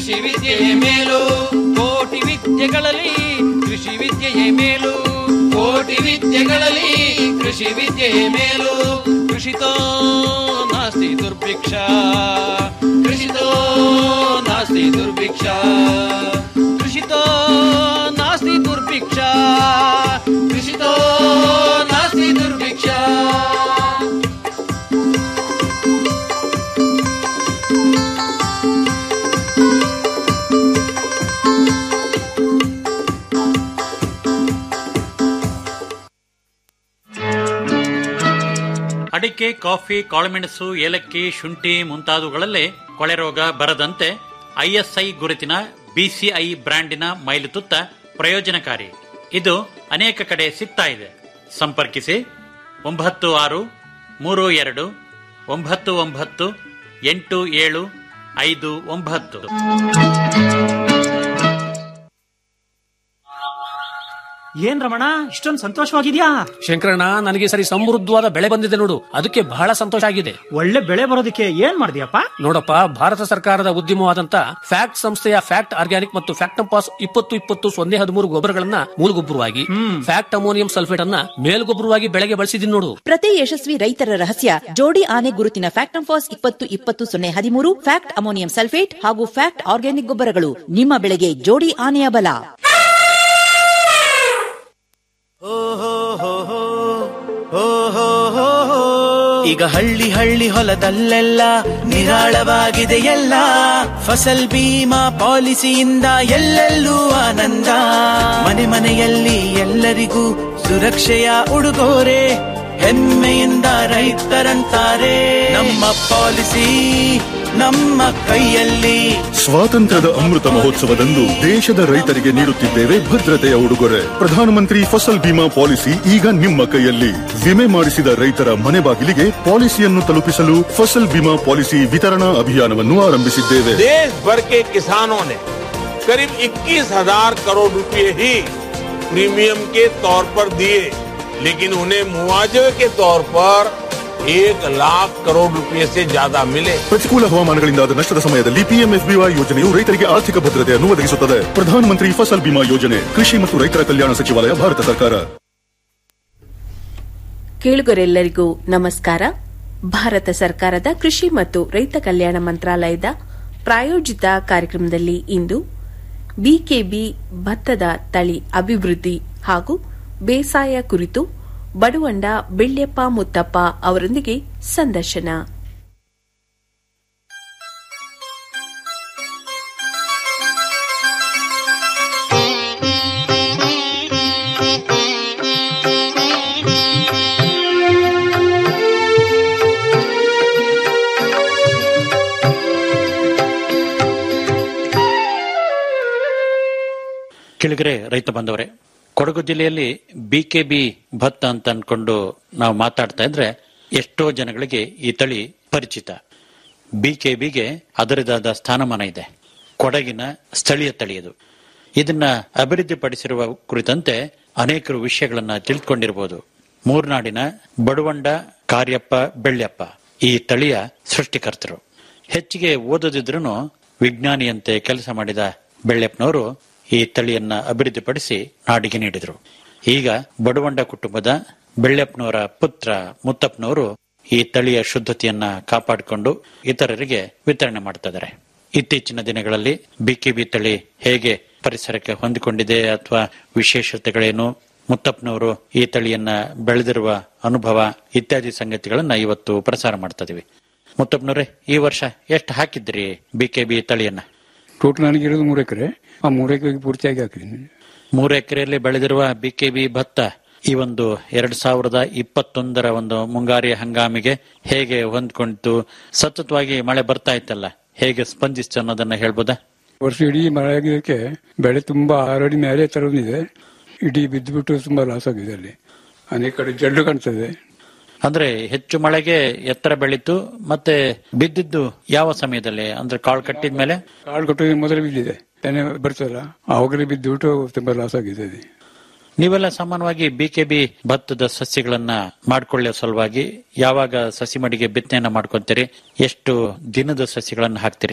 ಕೃಷಿ ವಿದ್ಯೆಯೇ ಮೇಲು ಕೋಟಿ ವಿದ್ಯೆಗಳಲ್ಲಿ ಕೃಷಿ ವಿದ್ಯೆಯೇ ಮೇಲು ಕೋಟಿ ವಿದ್ಯೆಗಳಲ್ಲಿ ಕೃಷಿ ವಿದ್ಯೆಯೇ ಮೇಲು ಕೃಷಿತೋ ನಾಸ್ತಿ ದುರ್ಭಿಕ್ಷ ಕೃಷಿತೋ ನಾಸ್ತಿ ದುರ್ಭಿಕ್ಷ ಕೃಷಿತೋ ನಾಸ್ತಿ ದುರ್ಭಿಕ್ಷ ಕೃಷಿತೋ ನಾಸ್ತಿ ದುರ್ಭಿಕ್ಷ ಅಡಿಕೆ ಕಾಫಿ ಕಾಳುಮೆಣಸು ಏಲಕ್ಕಿ ಶುಂಠಿ ಮುಂತಾದವುಗಳಲ್ಲೇ ಕೊಳೆ ರೋಗ ಬರದಂತೆ ಐಎಸ್ಐ ಗುರುತಿನ ಬಿಸಿಐ ಬ್ರ್ಯಾಂಡಿನ ಮೈಲುತುತ್ತ ಪ್ರಯೋಜನಕಾರಿ ಇದು ಅನೇಕ ಕಡೆ ಸಿಗ್ತಾ ಇದೆ ಸಂಪರ್ಕಿಸಿ ಒಂಬತ್ತು ಆರು ಮೂರು ಎರಡು ಒಂಬತ್ತು ಒಂಬತ್ತು ಎಂಟು ಏಳು ಐದು ಒಂಬತ್ತು ಏನ್ ರಮಣ ಇಷ್ಟೊಂದು ಸಂತೋಷವಾಗಿದ್ಯಾ ಶಂಕರಣ್ಣ ನನಗೆ ಸರಿ ಸಮೃದ್ಧವಾದ ಬೆಳೆ ಬಂದಿದೆ ನೋಡು ಅದಕ್ಕೆ ಬಹಳ ಸಂತೋಷ ಆಗಿದೆ ಒಳ್ಳೆ ಬೆಳೆ ಬರೋದಕ್ಕೆ ಏನ್ ಮಾಡಿದ್ಯಪ್ಪ ನೋಡಪ್ಪ ಭಾರತ ಸರ್ಕಾರದ ಉದ್ಯಮವಾದಂತ ಫ್ಯಾಕ್ಟ್ ಸಂಸ್ಥೆಯ ಫ್ಯಾಕ್ಟ್ ಆರ್ಗ್ಯಾನಿಕ್ ಮತ್ತು ಫ್ಯಾಕ್ಟಂಪಾಸ್ ಇಪ್ಪತ್ತು ಇಪ್ಪತ್ತು ಸೊನ್ನೆ ಹದಿಮೂರು ಗೊಬ್ಬರಗಳನ್ನ ಮೂಲಗೊಬ್ಬರವಾಗಿ ಫ್ಯಾಕ್ಟ್ ಅಮೋನಿಯಂ ಸಲ್ಫೇಟ್ ಅನ್ನ ಮೇಲ್ಗೊಬ್ಬರವಾಗಿ ಬೆಳೆಗೆ ಬಳಸಿದೀನಿ ನೋಡು ಪ್ರತಿ ಯಶಸ್ವಿ ರೈತರ ರಹಸ್ಯ ಜೋಡಿ ಆನೆ ಗುರುತಿನ ಫ್ಯಾಕ್ಟಂಫಾಸ್ ಇಪ್ಪತ್ತು ಇಪ್ಪತ್ತು ಸೊನ್ನೆ ಹದಿಮೂರು ಫ್ಯಾಕ್ಟ್ ಅಮೋನಿಯಂ ಸಲ್ಫೇಟ್ ಹಾಗೂ ಫ್ಯಾಕ್ಟ್ ಆರ್ಗ್ಯಾನಿಕ್ ಗೊಬ್ಬರಗಳು ನಿಮ್ಮ ಬೆಳೆಗೆ ಜೋಡಿ ಆನೆಯ ಬಲ ಈಗ ಹಳ್ಳಿ ಹಳ್ಳಿ ಹೊಲದಲ್ಲೆಲ್ಲ ನಿರಾಳವಾಗಿದೆ ಎಲ್ಲ ಫಸಲ್ ಬೀಮಾ ಪಾಲಿಸಿಯಿಂದ ಎಲ್ಲೆಲ್ಲೂ ಆನಂದ ಮನೆ ಮನೆಯಲ್ಲಿ ಎಲ್ಲರಿಗೂ ಸುರಕ್ಷೆಯ ಉಡುಗೊರೆ ಹೆಮ್ಮೆಯಿಂದ ರೈತರಂತಾರೆ ನಮ್ಮ ಪಾಲಿಸಿ ನಮ್ಮ ಕೈಯಲ್ಲಿ ಸ್ವಾತಂತ್ರ್ಯದ ಅಮೃತ ಮಹೋತ್ಸವದಂದು ದೇಶದ ರೈತರಿಗೆ ನೀಡುತ್ತಿದ್ದೇವೆ ಭದ್ರತೆಯ ಉಡುಗೊರೆ ಪ್ರಧಾನಮಂತ್ರಿ ಫಸಲ್ ಬಿಮಾ ಪಾಲಿಸಿ ಈಗ ನಿಮ್ಮ ಕೈಯಲ್ಲಿ ವಿಮೆ ಮಾಡಿಸಿದ ರೈತರ ಮನೆ ಬಾಗಿಲಿಗೆ ಪಾಲಿಸಿಯನ್ನು ತಲುಪಿಸಲು ಫಸಲ್ ಬಿಮಾ ಪಾಲಿಸಿ ವಿತರಣಾ ಅಭಿಯಾನವನ್ನು ಆರಂಭಿಸಿದ್ದೇವೆ देश भर के किसानों ने करीब 21,000 करोड़ रुपए ही प्रीमियम के तौर पर दिए लेकिन उन्हें मुआवजे के तौर पर एक लाख करोड़ रुपए से ज्यादा मिले ಪ್ರತಿಕೂಲ ಹವಾಮಾನಗಳಿಂದಾದ ನಷ್ಟದ ಸಮಯದಲ್ಲಿ ಪಿಎಂಎಫ್ಬಿವೈ ಯೋಜನೆಯು ರೈತರಿಗೆ ಆರ್ಥಿಕ ಭದ್ರತೆಯನ್ನು ಒದಗಿಸುತ್ತದೆ ಪ್ರಧಾನಮಂತ್ರಿ ಫಸಲ್ ಬಿಮಾ ಯೋಜನೆ ಕೃಷಿ ಮತ್ತು ರೈತರ ಕಲ್ಯಾಣ ಸಚಿವಾಲಯ ಭಾರತ ಸರ್ಕಾರ ಕೇಳುಗರೆಲ್ಲರಿಗೂ ನಮಸ್ಕಾರ ಭಾರತ ಸರ್ಕಾರದ ಕೃಷಿ ಮತ್ತು ರೈತ ಕಲ್ಯಾಣ ಮಂತ್ರಾಲಯದ ಪ್ರಾಯೋಜಿತ ಕಾರ್ಯಕ್ರಮದಲ್ಲಿ ಇಂದು ಬಿಕೆಬಿ ಭತ್ತದ ತಳಿ ಅಭಿವೃದ್ಧಿ ಹಾಗೂ ಬೇಸಾಯ ಕುರಿತು ಬಡವಂಡ ಬೆಳ್ಳೆಪ್ಪ ಮುತ್ತಪ್ಪ ಅವರೊಂದಿಗೆ ಸಂದರ್ಶನ ಕೆಳಗರೆ ರೈತ ಬಂದವರೇ ಕೊಡಗು ಜಿಲ್ಲೆಯಲ್ಲಿ ಬಿಕೆಬಿ ಭತ್ತ ಅಂತ ಅನ್ಕೊಂಡು ನಾವು ಮಾತಾಡ್ತಾ ಇದ್ರೆ ಎಷ್ಟೋ ಜನಗಳಿಗೆ ಈ ತಳಿ ಪರಿಚಿತ ಬಿಕೆಬಿಗೆ ಅದರದಾದ ಸ್ಥಾನಮಾನ ಇದೆ ಕೊಡಗಿನ ಸ್ಥಳೀಯ ತಳಿ ಇದು ಇದನ್ನ ಅಭಿವೃದ್ಧಿಪಡಿಸಿರುವ ಕುರಿತಂತೆ ಅನೇಕರು ವಿಷಯಗಳನ್ನ ತಿಳಿದುಕೊಂಡಿರಬಹುದು ಮೂರ್ನಾಡಿನ ಬಡವಂಡ ಕಾರ್ಯಪ್ಪ ಬೆಳ್ಯಪ್ಪ ಈ ತಳಿಯ ಸೃಷ್ಟಿಕರ್ತರು ಹೆಚ್ಚಿಗೆ ಓದದಿದ್ರೂ ವಿಜ್ಞಾನಿಯಂತೆ ಕೆಲಸ ಮಾಡಿದ ಬೆಳ್ಯಪ್ಪನವರು ಈ ತಳಿಯನ್ನ ಅಭಿವೃದ್ಧಿಪಡಿಸಿ ನಾಡಿಗೆ ನೀಡಿದರು ಈಗ ಬಡವಂಡ ಕುಟುಂಬದ ಬೆಳ್ಯಪ್ಪನವರ ಪುತ್ರ ಮುತ್ತಪ್ಪನವರು ಈ ತಳಿಯ ಶುದ್ಧತೆಯನ್ನ ಕಾಪಾಡಿಕೊಂಡು ಇತರರಿಗೆ ವಿತರಣೆ ಮಾಡ್ತಾ ಇದ್ದಾರೆ ಇತ್ತೀಚಿನ ದಿನಗಳಲ್ಲಿ ಬಿಕೆಬಿ ತಳಿ ಹೇಗೆ ಪರಿಸರಕ್ಕೆ ಹೊಂದಿಕೊಂಡಿದೆ ಅಥವಾ ವಿಶೇಷತೆಗಳೇನು ಮುತ್ತಪ್ಪನವರು ಈ ತಳಿಯನ್ನ ಬೆಳೆದಿರುವ ಅನುಭವ ಇತ್ಯಾದಿ ಸಂಗತಿಗಳನ್ನ ಇವತ್ತು ಪ್ರಸಾರ ಮಾಡ್ತಾ ಇದೀವಿ ಮುತ್ತಪ್ಪನವ್ರೆ ಈ ವರ್ಷ ಎಷ್ಟು ಹಾಕಿದ್ರಿ ಬಿಕೆಬಿ ತಳಿಯನ್ನ ಟೋಟಲ್ ನನಗಿರೋದು ಮೂರು ಎಕರೆ ಆ ಮೂರು ಎಕರೆಗೆ ಪೂರ್ತಿಯಾಗಿ ಹಾಕಿದ್ದೀನಿ ಮೂರು ಎಕರೆಯಲ್ಲಿ ಬೆಳೆದಿರುವ ಬಿಕೆಬಿ ಭತ್ತ ಈ ಒಂದು ಎರಡ್ ಸಾವಿರದ ಇಪ್ಪತ್ತೊಂದರ ಒಂದು ಮುಂಗಾರಿಯ ಹಂಗಾಮಿಗೆ ಹೇಗೆ ಹೊಂದ್ಕೊಂಡಿತು ಸತತವಾಗಿ ಮಳೆ ಬರ್ತಾ ಇತ್ತಲ್ಲ ಹೇಗೆ ಸ್ಪಂದಿಸ್ತು ಅನ್ನೋದನ್ನ ಹೇಳ್ಬೋದಾ ವರ್ಷ ಇಡೀ ಮಳೆ ಆಗಿದ್ದಕ್ಕೆ ಬೆಳೆ ತುಂಬಾ ಆರಡಿ ಮೇಲೆ ತರದಿದೆ ಇಡೀ ಬಿದ್ದುಬಿಟ್ಟು ತುಂಬಾ ಲಾಸ್ ಆಗಿದೆ ಅಲ್ಲಿ ಅನೇಕ ಕಡೆ ಜಡ್ಡು ಕಾಣ್ತದೆ ಅಂದ್ರೆ ಹೆಚ್ಚು ಮಳೆಗೆ ಎತ್ತರ ಬೆಳೀತು ಮತ್ತೆ ಬಿದ್ದಿದ್ದು ಯಾವ ಸಮಯದಲ್ಲಿ ಅಂದ್ರೆ ಕಾಳು ಕಟ್ಟಿದ ಮೇಲೆ ಕಾಳು ಕಟ್ಟೋದು ಮೊದಲು ಬಿದ್ದಿದೆ ತೆನೆ ಬರ್ತದಲ್ಲ ಆವಾಗಲೇ ಬಿದ್ದುಬಿಟ್ಟು ತುಂಬಾ ಲಾಸ್ ಆಗಿದೆ ಅದು ನೀವೆಲ್ಲ ಸಾಮಾನ್ಯವಾಗಿ ಬಿಕೆಬಿ ಭತ್ತದ ಸಸ್ಯಗಳನ್ನ ಮಾಡ್ಕೊಳ್ಳೋ ಸಲುವಾಗಿ ಯಾವಾಗ ಸಸಿ ಮಡಿಗೆ ಬಿತ್ತನೆಯನ್ನ ಮಾಡ್ಕೊಂತೀರಿ ಎಷ್ಟು ದಿನದ ಸಸಿಗಳನ್ನ ಹಾಕ್ತೀರಿ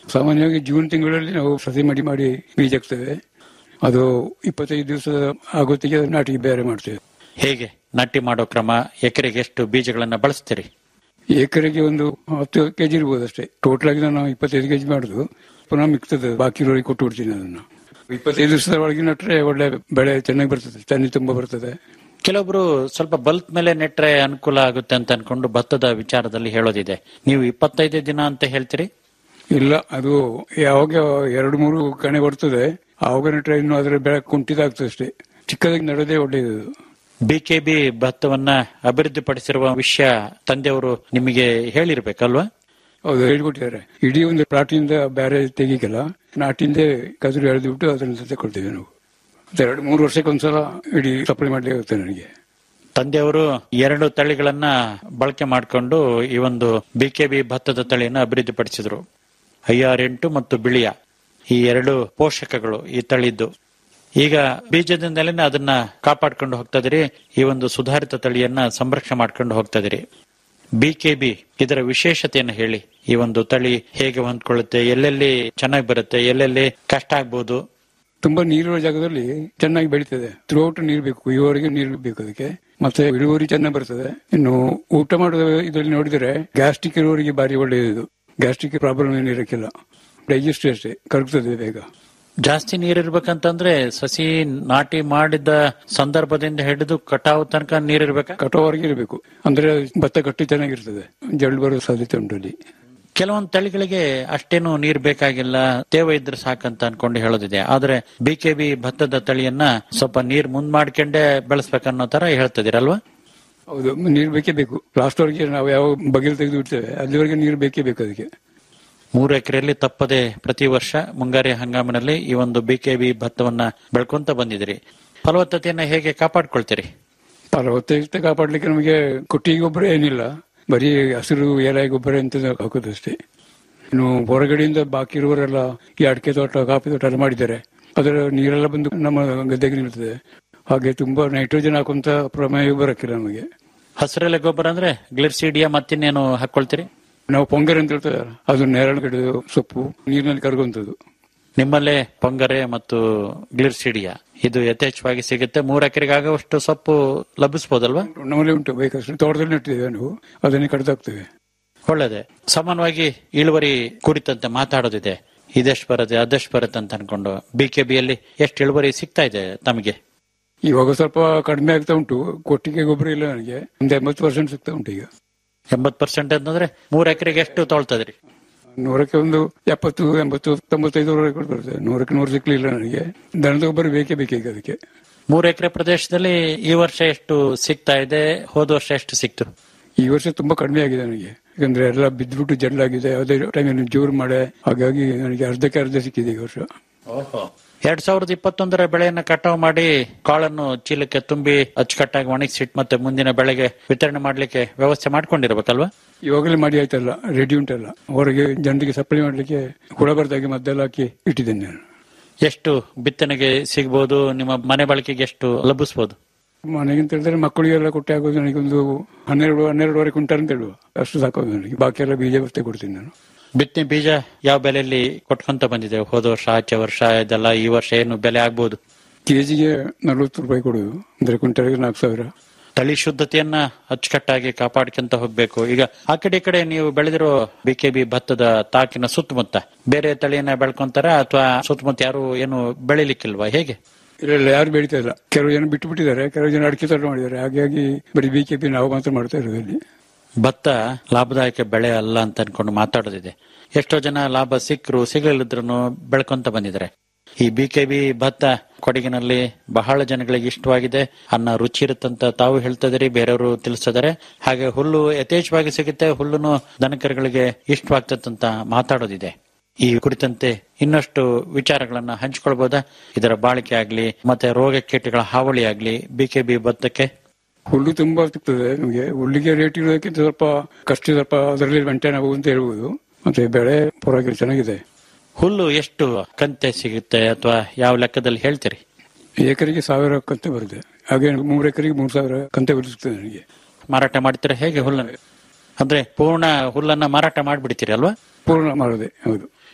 ಸಾಮಾನ್ಯವಾಗಿ ಜೂನ್ ತಿಂಗಳಲ್ಲಿ ನಾವು ಸಸಿ ಮಡಿ ಮಾಡಿ ಬೀಜ ಹಾಕ್ತೇವೆ ಅದು ಇಪ್ಪತ್ತೈದು ದಿವಸ ಆಗೋತ್ತಿಗೆ ನಾಟಿಗೆ ಬೇರೆ ಮಾಡ್ತೇವೆ ಹೇಗೆ ನಾಟಿ ಮಾಡೋ ಕ್ರಮ ಎಕರೆಗೆ ಎಷ್ಟು ಬೀಜಗಳನ್ನ ಬಳಸ್ತೀರಿ ಎಕರೆಗೆ ಒಂದು ಹತ್ತು ಕೆಜಿ ಇರ್ಬೋದು ಅಷ್ಟೇ ಟೋಟಲ್ ಆಗಿ ನಾನು ಇಪ್ಪತ್ತೈದು ಕೆಜಿ ಮಾಡುದು ಪುನಃ ಮಿಕ್ತದೆ ಬಾಕಿ ಇರೋರಿಗೆ ಕೊಟ್ಟು ಬಿಡ್ತೀನಿ ಅದನ್ನು ಇಪ್ಪತ್ತೈದು ದಿವಸದ ಒಳಗೆ ನಟ್ರೆ ಒಳ್ಳೆ ಬೆಳೆ ಚೆನ್ನಾಗಿ ಬರ್ತದೆ ತಣ್ಣಿ ತುಂಬಾ ಬರ್ತದೆ ಕೆಲವೊಬ್ರು ಸ್ವಲ್ಪ ಬಲ್ತ್ ಮೇಲೆ ನೆಟ್ರೆ ಅನುಕೂಲ ಆಗುತ್ತೆ ಅಂತ ಅನ್ಕೊಂಡು ಭತ್ತದ ವಿಚಾರದಲ್ಲಿ ಹೇಳೋದಿದೆ ನೀವು ಇಪ್ಪತ್ತೈದು ದಿನ ಅಂತ ಹೇಳ್ತೀರಿ ಇಲ್ಲ ಅದು ಯಾವಾಗ ಎರಡು ಮೂರು ಕಣೆ ಬರ್ತದೆ ಆವಾಗ ನೆಟ್ರೆ ಇನ್ನು ಅದರ ಬೆಳೆ ಕುಂಠಿತ ಆಗ್ತದೆ ಅಷ್ಟೇ ಚಿಕ್ಕದಾಗಿ ನಡೆದೇ ಒಳ್ಳೆಯದು ಬಿಕೆಬಿ ಭತ್ತವನ್ನ ಅಭಿವೃದ್ಧಿಪಡಿಸಿರುವ ವಿಷಯ ತಂದೆಯವರು ನಿಮಗೆ ಹೇಳಿರ್ಬೇಕಲ್ವಾ ಹೌದು ಹೇಳಿಕೊಟ್ಟಿದ್ದಾರೆ ಇಡೀ ಒಂದು ಪ್ಲಾಟಿಂದ ಬೇರೆ ತೆಗಿಕಲ್ಲ ನಾಟಿಂದ ಕದುರು ಎಳೆದು ಬಿಟ್ಟು ಅದನ್ನ ತಗೊಳ್ತೇವೆ ನಾವು ಮತ್ತೆ ಎರಡು ಮೂರು ವರ್ಷಕ್ಕೆ ಒಂದ್ಸಲ ಇಡೀ ಸಪ್ಲೈ ಮಾಡ್ಲಿಕ್ಕೆ ಆಗುತ್ತೆ ನನಗೆ ತಂದೆಯವರು ಎರಡು ತಳಿಗಳನ್ನ ಬಳಕೆ ಮಾಡಿಕೊಂಡು ಈ ಒಂದು ಬಿಕೆಬಿ ಭತ್ತದ ತಳಿಯನ್ನ ಅಭಿವೃದ್ಧಿಪಡಿಸಿದ್ರು ಐಆರ್ ಎಂಟು ಮತ್ತು ಬಿಳಿಯ ಈ ಎರಡು ಪೋಷಕಗಳು ಈ ತಳಿದ್ದು ಈಗ ಬೀಜದಿಂದಲೇ ಅದನ್ನ ಕಾಪಾಡ್ಕೊಂಡು ಹೋಗ್ತಾ ಇದೀರಿ ಈ ಒಂದು ಸುಧಾರಿತ ತಳಿಯನ್ನ ಸಂರಕ್ಷಣೆ ಮಾಡ್ಕೊಂಡು ಹೋಗ್ತಾ ಇದೀರಿ ಬಿಕೆಬಿ ಇದರ ವಿಶೇಷತೆಯನ್ನು ಹೇಳಿ ಈ ಒಂದು ತಳಿ ಹೇಗೆ ಹೊಂದ್ಕೊಳ್ಳುತ್ತೆ ಎಲ್ಲೆಲ್ಲಿ ಚೆನ್ನಾಗಿ ಬರುತ್ತೆ ಎಲ್ಲೆಲ್ಲಿ ಕಷ್ಟ ಆಗ್ಬೋದು ತುಂಬಾ ನೀರಿರುವ ಜಾಗದಲ್ಲಿ ಚೆನ್ನಾಗಿ ಬೆಳೀತದೆ ಥ್ರೂಔಟ್ ನೀರು ಬೇಕು ಇವರಿಗೆ ನೀರು ಬೇಕು ಅದಕ್ಕೆ ಮತ್ತೆ ಇಳುವರಿ ಚೆನ್ನಾಗಿ ಬರ್ತದೆ ಇನ್ನು ಊಟ ಮಾಡುವ ಇದರಲ್ಲಿ ನೋಡಿದರೆ ಗ್ಯಾಸ್ಟ್ರಿಕ್ ಇರುವವರಿಗೆ ಬಾರಿ ಒಳ್ಳೆಯದು ಗ್ಯಾಸ್ಟ್ರಿಕ್ ಪ್ರಾಬ್ಲಮ್ ಏನು ಇರಕ್ಕಿಲ್ಲ ಡೈಜೆಸ್ಟ್ ಅಷ್ಟೇ ಕರಗ್ತದೆ ಬೇಗ ಜಾಸ್ತಿ ನೀರಿರ್ಬೇಕಂತಂದ್ರೆ ಸಸಿ ನಾಟಿ ಮಾಡಿದ ಸಂದರ್ಭದಿಂದ ಹಿಡಿದು ಕಟಾವು ತನಕ ನೀರಿರ್ಬೇಕಾ ಕಟಾವರೆಗೆ ಇರಬೇಕು ಅಂದ್ರೆ ಭತ್ತ ಗಟ್ಟಿ ಚೆನ್ನಾಗಿರ್ತದೆ ಜಳ್ಳು ಬರೋ ಸಾಧ್ಯತೆ ಉಂಟು ಅಲ್ಲಿ ಕೆಲವೊಂದು ತಳಿಗಳಿಗೆ ಅಷ್ಟೇನು ನೀರ್ ಬೇಕಾಗಿಲ್ಲ ತೇವ ಇದ್ರೆ ಸಾಕಂತ ಅನ್ಕೊಂಡು ಹೇಳೋದಿದೆ ಆದ್ರೆ ಬಿಕೆಬಿ ಭತ್ತದ ತಳಿಯನ್ನ ಸ್ವಲ್ಪ ನೀರ್ ಮುಂದ್ ಮಾಡ್ಕೊಂಡೇ ಬೆಳೆಸ್ಬೇಕನ್ನೋ ತರ ಹೇಳ್ತಿದಿರಲ್ವಾ ಹೌದು ನೀರು ಬೇಕೇ ಬೇಕು ಲಾಸ್ಟ್ ವರೆಗೆ ನಾವು ಯಾವ ಬಗೆಲ್ ತೆಗೆದು ಬಿಡ್ತೇವೆ ಅಲ್ಲಿವರೆಗೆ ನೀರು ಬೇಕೇ ಬೇಕು ಅದಕ್ಕೆ ಮೂರು ಎಕರೆಯಲ್ಲಿ ತಪ್ಪದೆ ಪ್ರತಿ ವರ್ಷ ಮುಂಗಾರಿ ಹಂಗಾಮಿನಲ್ಲಿ ಈ ಒಂದು ಬಿಕೆಬಿ ಭತ್ತವನ್ನ ಬೆಳ್ಕೊಂತ ಬಂದಿದ್ರಿ ಫಲವತ್ತತೆಯನ್ನ ಹೇಗೆ ಕಾಪಾಡ್ಕೊಳ್ತೀರಿ ಫಲವತ್ತತೆ ಕಾಪಾಡ್ಲಿಕ್ಕೆ ನಮಗೆ ಕೊಟ್ಟಿಗೆ ಗೊಬ್ಬರ ಏನಿಲ್ಲ ಬರೀ ಹಸಿರು ಎಲೆ ಗೊಬ್ಬರ ಅಂತ ಹಾಕೋದಷ್ಟೇ ಇನ್ನು ಹೊರಗಡೆಯಿಂದ ಬಾಕಿ ಇರುವವರೆಲ್ಲ ಈ ಅಡಿಕೆ ತೋಟ ಕಾಫಿ ತೋಟ ಎಲ್ಲ ಮಾಡಿದ್ದಾರೆ ಅದರ ನೀರೆಲ್ಲ ಬಂದು ನಮ್ಮ ಗದ್ದೆಗೆ ನಿಲ್ತದೆ ಹಾಗೆ ತುಂಬಾ ನೈಟ್ರೋಜನ್ ಹಾಕುವಂತ ಪ್ರಮೇಯ ಬರಕ್ಕಿಲ್ಲ ನಮಗೆ ಹಸಿರೆಲೆ ಗೊಬ್ಬರ ಅಂದ್ರೆ ಗ್ಲಿರ್ಸಿಡಿಯಾ ಮತ್ತಿನ್ನೇನು ಹಾಕೊಳ್ತೀರಿ ನಾವು ಪೊಂಗರ್ ಅಂತ ಹೇಳ್ತೇವೆ ಅದು ನೆರಳು ಗಿಡದ ಸೊಪ್ಪು ನೀರಿನಲ್ಲಿ ಕರಗುವಂಥದ್ದು ನಿಮ್ಮಲ್ಲೇ ಪೊಂಗರೆ ಮತ್ತು ಗ್ಲಿರ್ಸಿಡಿಯಾ ಇದು ಯಥೇಚ್ಛವಾಗಿ ಸಿಗುತ್ತೆ ಮೂರು ಎಕರೆಗೆ ಆಗುವಷ್ಟು ಸೊಪ್ಪು ಲಭಿಸಬಹುದಲ್ವಾ ನಮ್ಮಲ್ಲಿ ಉಂಟು ಬೇಕಷ್ಟು ತೋಟದಲ್ಲಿ ನೆಟ್ಟಿದ್ದೇವೆ ನಾವು ಅದನ್ನೇ ಕಡ್ದಾಕ್ತೇವೆ ಒಳ್ಳೇದೆ ಸಮಾನವಾಗಿ ಇಳುವರಿ ಕುರಿತಂತೆ ಮಾತಾಡೋದಿದೆ ಇದೆಷ್ಟು ಬರುತ್ತೆ ಅದೆಷ್ಟು ಬರುತ್ತೆ ಅಂತ ಅನ್ಕೊಂಡು ಬಿಕೆಬಿಯಲ್ಲಿ ಎಷ್ಟು ಇಳುವರಿ ಸಿಗ್ತಾ ಇದೆ ತಮಗೆ ಇವಾಗ ಸ್ವಲ್ಪ ಕಡಿಮೆ ಆಗ್ತಾ ಉಂಟು ಕೊಟ್ಟಿಗೆ ಗೊಬ್ಬರ ಇಲ್ಲ ನನಗೆ ಒಂದು ಎಂಬತ್ತು ಪರ್ಸೆಂಟ್ ಸಿಗ್ತಾ ಉಂಟು ಈಗ ಎಂಬತ್ ಪರ್ಸೆಂಟ್ ಅಂತಂದ್ರೆ ಮೂರ್ ಎಕರೆಗೆ ಎಷ್ಟು ತೊಳ್ತದ್ರಿ ನೂರಕ್ಕೆ ಒಂದು ಎಪ್ಪತ್ತು ಎಂಬತ್ತು ತೊಂಬತ್ತೈದರವರೆಗೆ ಬರ್ತದೆ ನೂರಕ್ಕೆ ನೂರು ಸಿಕ್ಲಿಲ್ಲ ನನಗೆ ದನದ ಗೊಬ್ಬರ ಬೇಕೇ ಬೇಕೀಗ ಅದಕ್ಕೆ ಮೂರ್ ಎಕರೆ ಪ್ರದೇಶದಲ್ಲಿ ಈ ವರ್ಷ ಎಷ್ಟು ಸಿಗ್ತಾ ಇದೆ ಹೋದ ವರ್ಷ ಎಷ್ಟು ಸಿಕ್ತು ಈ ವರ್ಷ ತುಂಬಾ ಕಡಿಮೆ ಆಗಿದೆ ನನಗೆ ಯಾಕಂದ್ರೆ ಎಲ್ಲ ಬಿದ್ದ್ಬಿಟ್ಟು ಜಡ್ಲಾಗಿದೆ ಯಾವುದೇ ಟೈಮಲ್ಲಿ ಜೋರು ಮಳೆ ಹಾಗಾಗಿ ನನಗೆ ಅರ್ಧಕ್ಕೆ ಅರ್ಧ ಸಿಕ್ಕಿದೆ ಈ ವರ್ಷ ಎರಡ್ ಸಾವಿರದ ಇಪ್ಪತ್ತೊಂದರ ಬೆಳೆಯನ್ನ ಕಟಾವು ಮಾಡಿ ಕಾಳನ್ನು ಚೀಲಕ್ಕೆ ತುಂಬಿ ಅಚ್ಚುಕಟ್ಟಾಗಿ ಒಣಗಿಸಿಟ್ಟು ಮತ್ತೆ ಮುಂದಿನ ಬೆಳೆಗೆ ವಿತರಣೆ ಮಾಡ್ಲಿಕ್ಕೆ ವ್ಯವಸ್ಥೆ ಮಾಡ್ಕೊಂಡಿರ್ಬೇಕಲ್ವಾ ಇವಾಗಲೇ ಮಾಡಿ ಆಯ್ತಲ್ಲ ರೆಡಿ ಉಂಟಲ್ಲ ಹೊರಗೆ ಜನರಿಗೆ ಸಪ್ಲೈ ಮಾಡ್ಲಿಕ್ಕೆ ಹುಳ ಬರ್ದಾಗೆ ಮದ್ದೆಲ್ಲ ಹಾಕಿ ಇಟ್ಟಿದ್ದೇನೆ ನಾನು ಎಷ್ಟು ಬಿತ್ತನೆಗೆ ಸಿಗ್ಬೋದು ನಿಮ್ಮ ಮನೆ ಬಳಕೆಗೆ ಎಷ್ಟು ಲಭಿಸಬಹುದು ಮನೆಗೆ ಅಂತ ಹೇಳಿದ್ರೆ ಮಕ್ಕಳಿಗೆಲ್ಲ ಕೊಟ್ಟೆ ಆಗೋದು ನನಗೊಂದು ಹನ್ನೆರಡು ಹನ್ನೆರಡುವರೆ ಕ್ವಿಂಟಲ್ ಅಂತ ಹೇಳುವ ಅಷ್ಟು ಸಾಕೋದು ನನಗೆ ಬಾಕಿ ಎಲ್ಲ ಬೀಜ ಬಸ್ತೆ ಕೊಡ್ತೀನಿ ನಾನು ಬಿತ್ತನೆ ಬೀಜ ಯಾವ ಬೆಲೆಯಲ್ಲಿ ಕೊಟ್ಕೊಂತ ಬಂದಿದೆ ಹೋದ ವರ್ಷ ಆಚೆ ವರ್ಷ ಇದೆಲ್ಲ ಈ ವರ್ಷ ಏನು ಬೆಲೆ ಆಗ್ಬೋದು ಕೆಜಿಗೆ ನಲ್ವತ್ತು ರೂಪಾಯಿ ಕೊಡುದು ಅಂದ್ರೆ ಕ್ವಿಂಟಲ್ಗೆ ನಾಲ್ಕು ಸಾವಿರ ತಳಿ ಶುದ್ಧತೆಯನ್ನ ಅಚ್ಚುಕಟ್ಟಾಗಿ ಕಾಪಾಡ್ಕೊಂತ ಹೋಗ್ಬೇಕು ಈಗ ಆ ಕಡೆ ಈ ಕಡೆ ನೀವು ಬೆಳೆದಿರೋ ಬಿಕೆಬಿ ಭತ್ತದ ತಾಕಿನ ಸುತ್ತಮುತ್ತ ಬೇರೆ ತಳಿಯನ್ನ ಬೆಳ್ಕೊಂತಾರ ಅಥವಾ ಸುತ್ತಮುತ್ತ ಯಾರು ಏನು ಬೆಳಿಲಿಕ್ಕಿಲ್ವಾ ಹೇಗೆ ಇಲ್ಲ ಯಾರು ಬೆಳೀತಾ ಇಲ್ಲ ಕೆಲವು ಜನ ಬಿಟ್ಟು ಬಿಟ್ಟಿದ್ದಾರೆ ಕೆಲವು ಜನ ಅಡಿಕೆ ತೋಟ ಮಾಡಿದ್ದಾರೆ ಹಾಗಾಗಿ ಬರೀ ಬಿಕೆಪಿ ನಾವು ಮಾತ್ರ ಮಾಡ್ತಾ ಇರೋದು ಇಲ್ಲಿ ಭತ್ತ ಲಾಭದಾಯಕ ಬೆಳೆ ಅಲ್ಲ ಅಂತ ಅನ್ಕೊಂಡು ಮಾತಾಡೋದಿದೆ ಎಷ್ಟೋ ಜನ ಲಾಭ ಸಿಕ್ಕರು ಸಿಗಲಿದ್ರು ಬೆಳ್ಕೊಂತ ಬಂದಿದ್ದಾರೆ ಈ ಬಿಕೆಬಿ ಭತ್ತ ಕೊಡಗಿನಲ್ಲಿ ಬಹಳ ಜನಗಳಿಗೆ ಇಷ್ಟವಾಗಿದೆ ಅನ್ನ ರುಚಿ ಇರುತ್ತಂತ ತಾವು ಹೇಳ್ತಿದ್ದೀರಿ ಬೇರೆಯವರು ತಿಳಿಸಿದ್ದಾರೆ ಹಾಗೆ ಹುಲ್ಲು ಯಥೇಚ್ಛವಾಗಿ ಸಿಗುತ್ತೆ ಹುಲ್ಲುನು ದನಕರುಗಳಿಗೆ ಇಷ್ಟವಾಗ್ತದಂತ ಮಾತಾಡೋದಿದೆ ಈ ಕುರಿತಂತೆ ಇನ್ನಷ್ಟು ವಿಚಾರಗಳನ್ನ ಹಂಚಿಕೊಳ್ಬಹುದಾ ಇದರ ಬಾಳಿಕೆ ಆಗ್ಲಿ ಮತ್ತೆ ರೋಗ ಕೀಟಗಳ ಹಾವಳಿ ಆಗ್ಲಿ ಬಿಕೆಬಿ ಭತ್ತಕ್ಕೆ ಹುಲ್ಲು ತುಂಬಾ ಸಿಗ್ತದೆ ನಮಗೆ ಹುಲ್ಲಿಗೆ ರೇಟ್ ಇರೋದಕ್ಕಿಂತ ಸ್ವಲ್ಪ ಕಷ್ಟ ಸ್ವಲ್ಪ ಅದರಲ್ಲಿ ಮೇಂಟೈನ್ ಆಗುವುದು ಅಂತ ಹೇಳ್ಬೋದು ಮತ್ತೆ ಬೆಳೆ ಪರವಾಗಿಲ್ಲ ಚೆನ್ನಾಗಿದೆ ಹುಲ್ಲು ಎಷ್ಟು ಕಂತೆ ಸಿಗುತ್ತೆ ಅಥವಾ ಯಾವ ಲೆಕ್ಕದಲ್ಲಿ ಹೇಳ್ತೀರಿ ಎಕರೆಗೆ ಸಾವಿರ ಕಂತೆ ಬರುತ್ತೆ ಹಾಗೆ ಮೂರು ಎಕರೆಗೆ ಮೂರು ಸಾವಿರ ಕಂತೆ ಹುಲ್ಲು ಸಿಗ್ತದೆ ನನಗೆ ಮಾರಾಟ ಮಾಡ್ತೀರಾ ಹೇಗೆ ಹುಲ್ಲನ್ನು ಅಂದ್ರೆ ಪೂರ್ಣ ಹುಲ್ಲನ್ನ ಮಾರಾಟ ಮಾಡ್ಬಿಡ್ತೀರಿ ಅಲ್ವಾ ಪೂರ್ಣ ಮಾಡೋದೆ ಹೌದು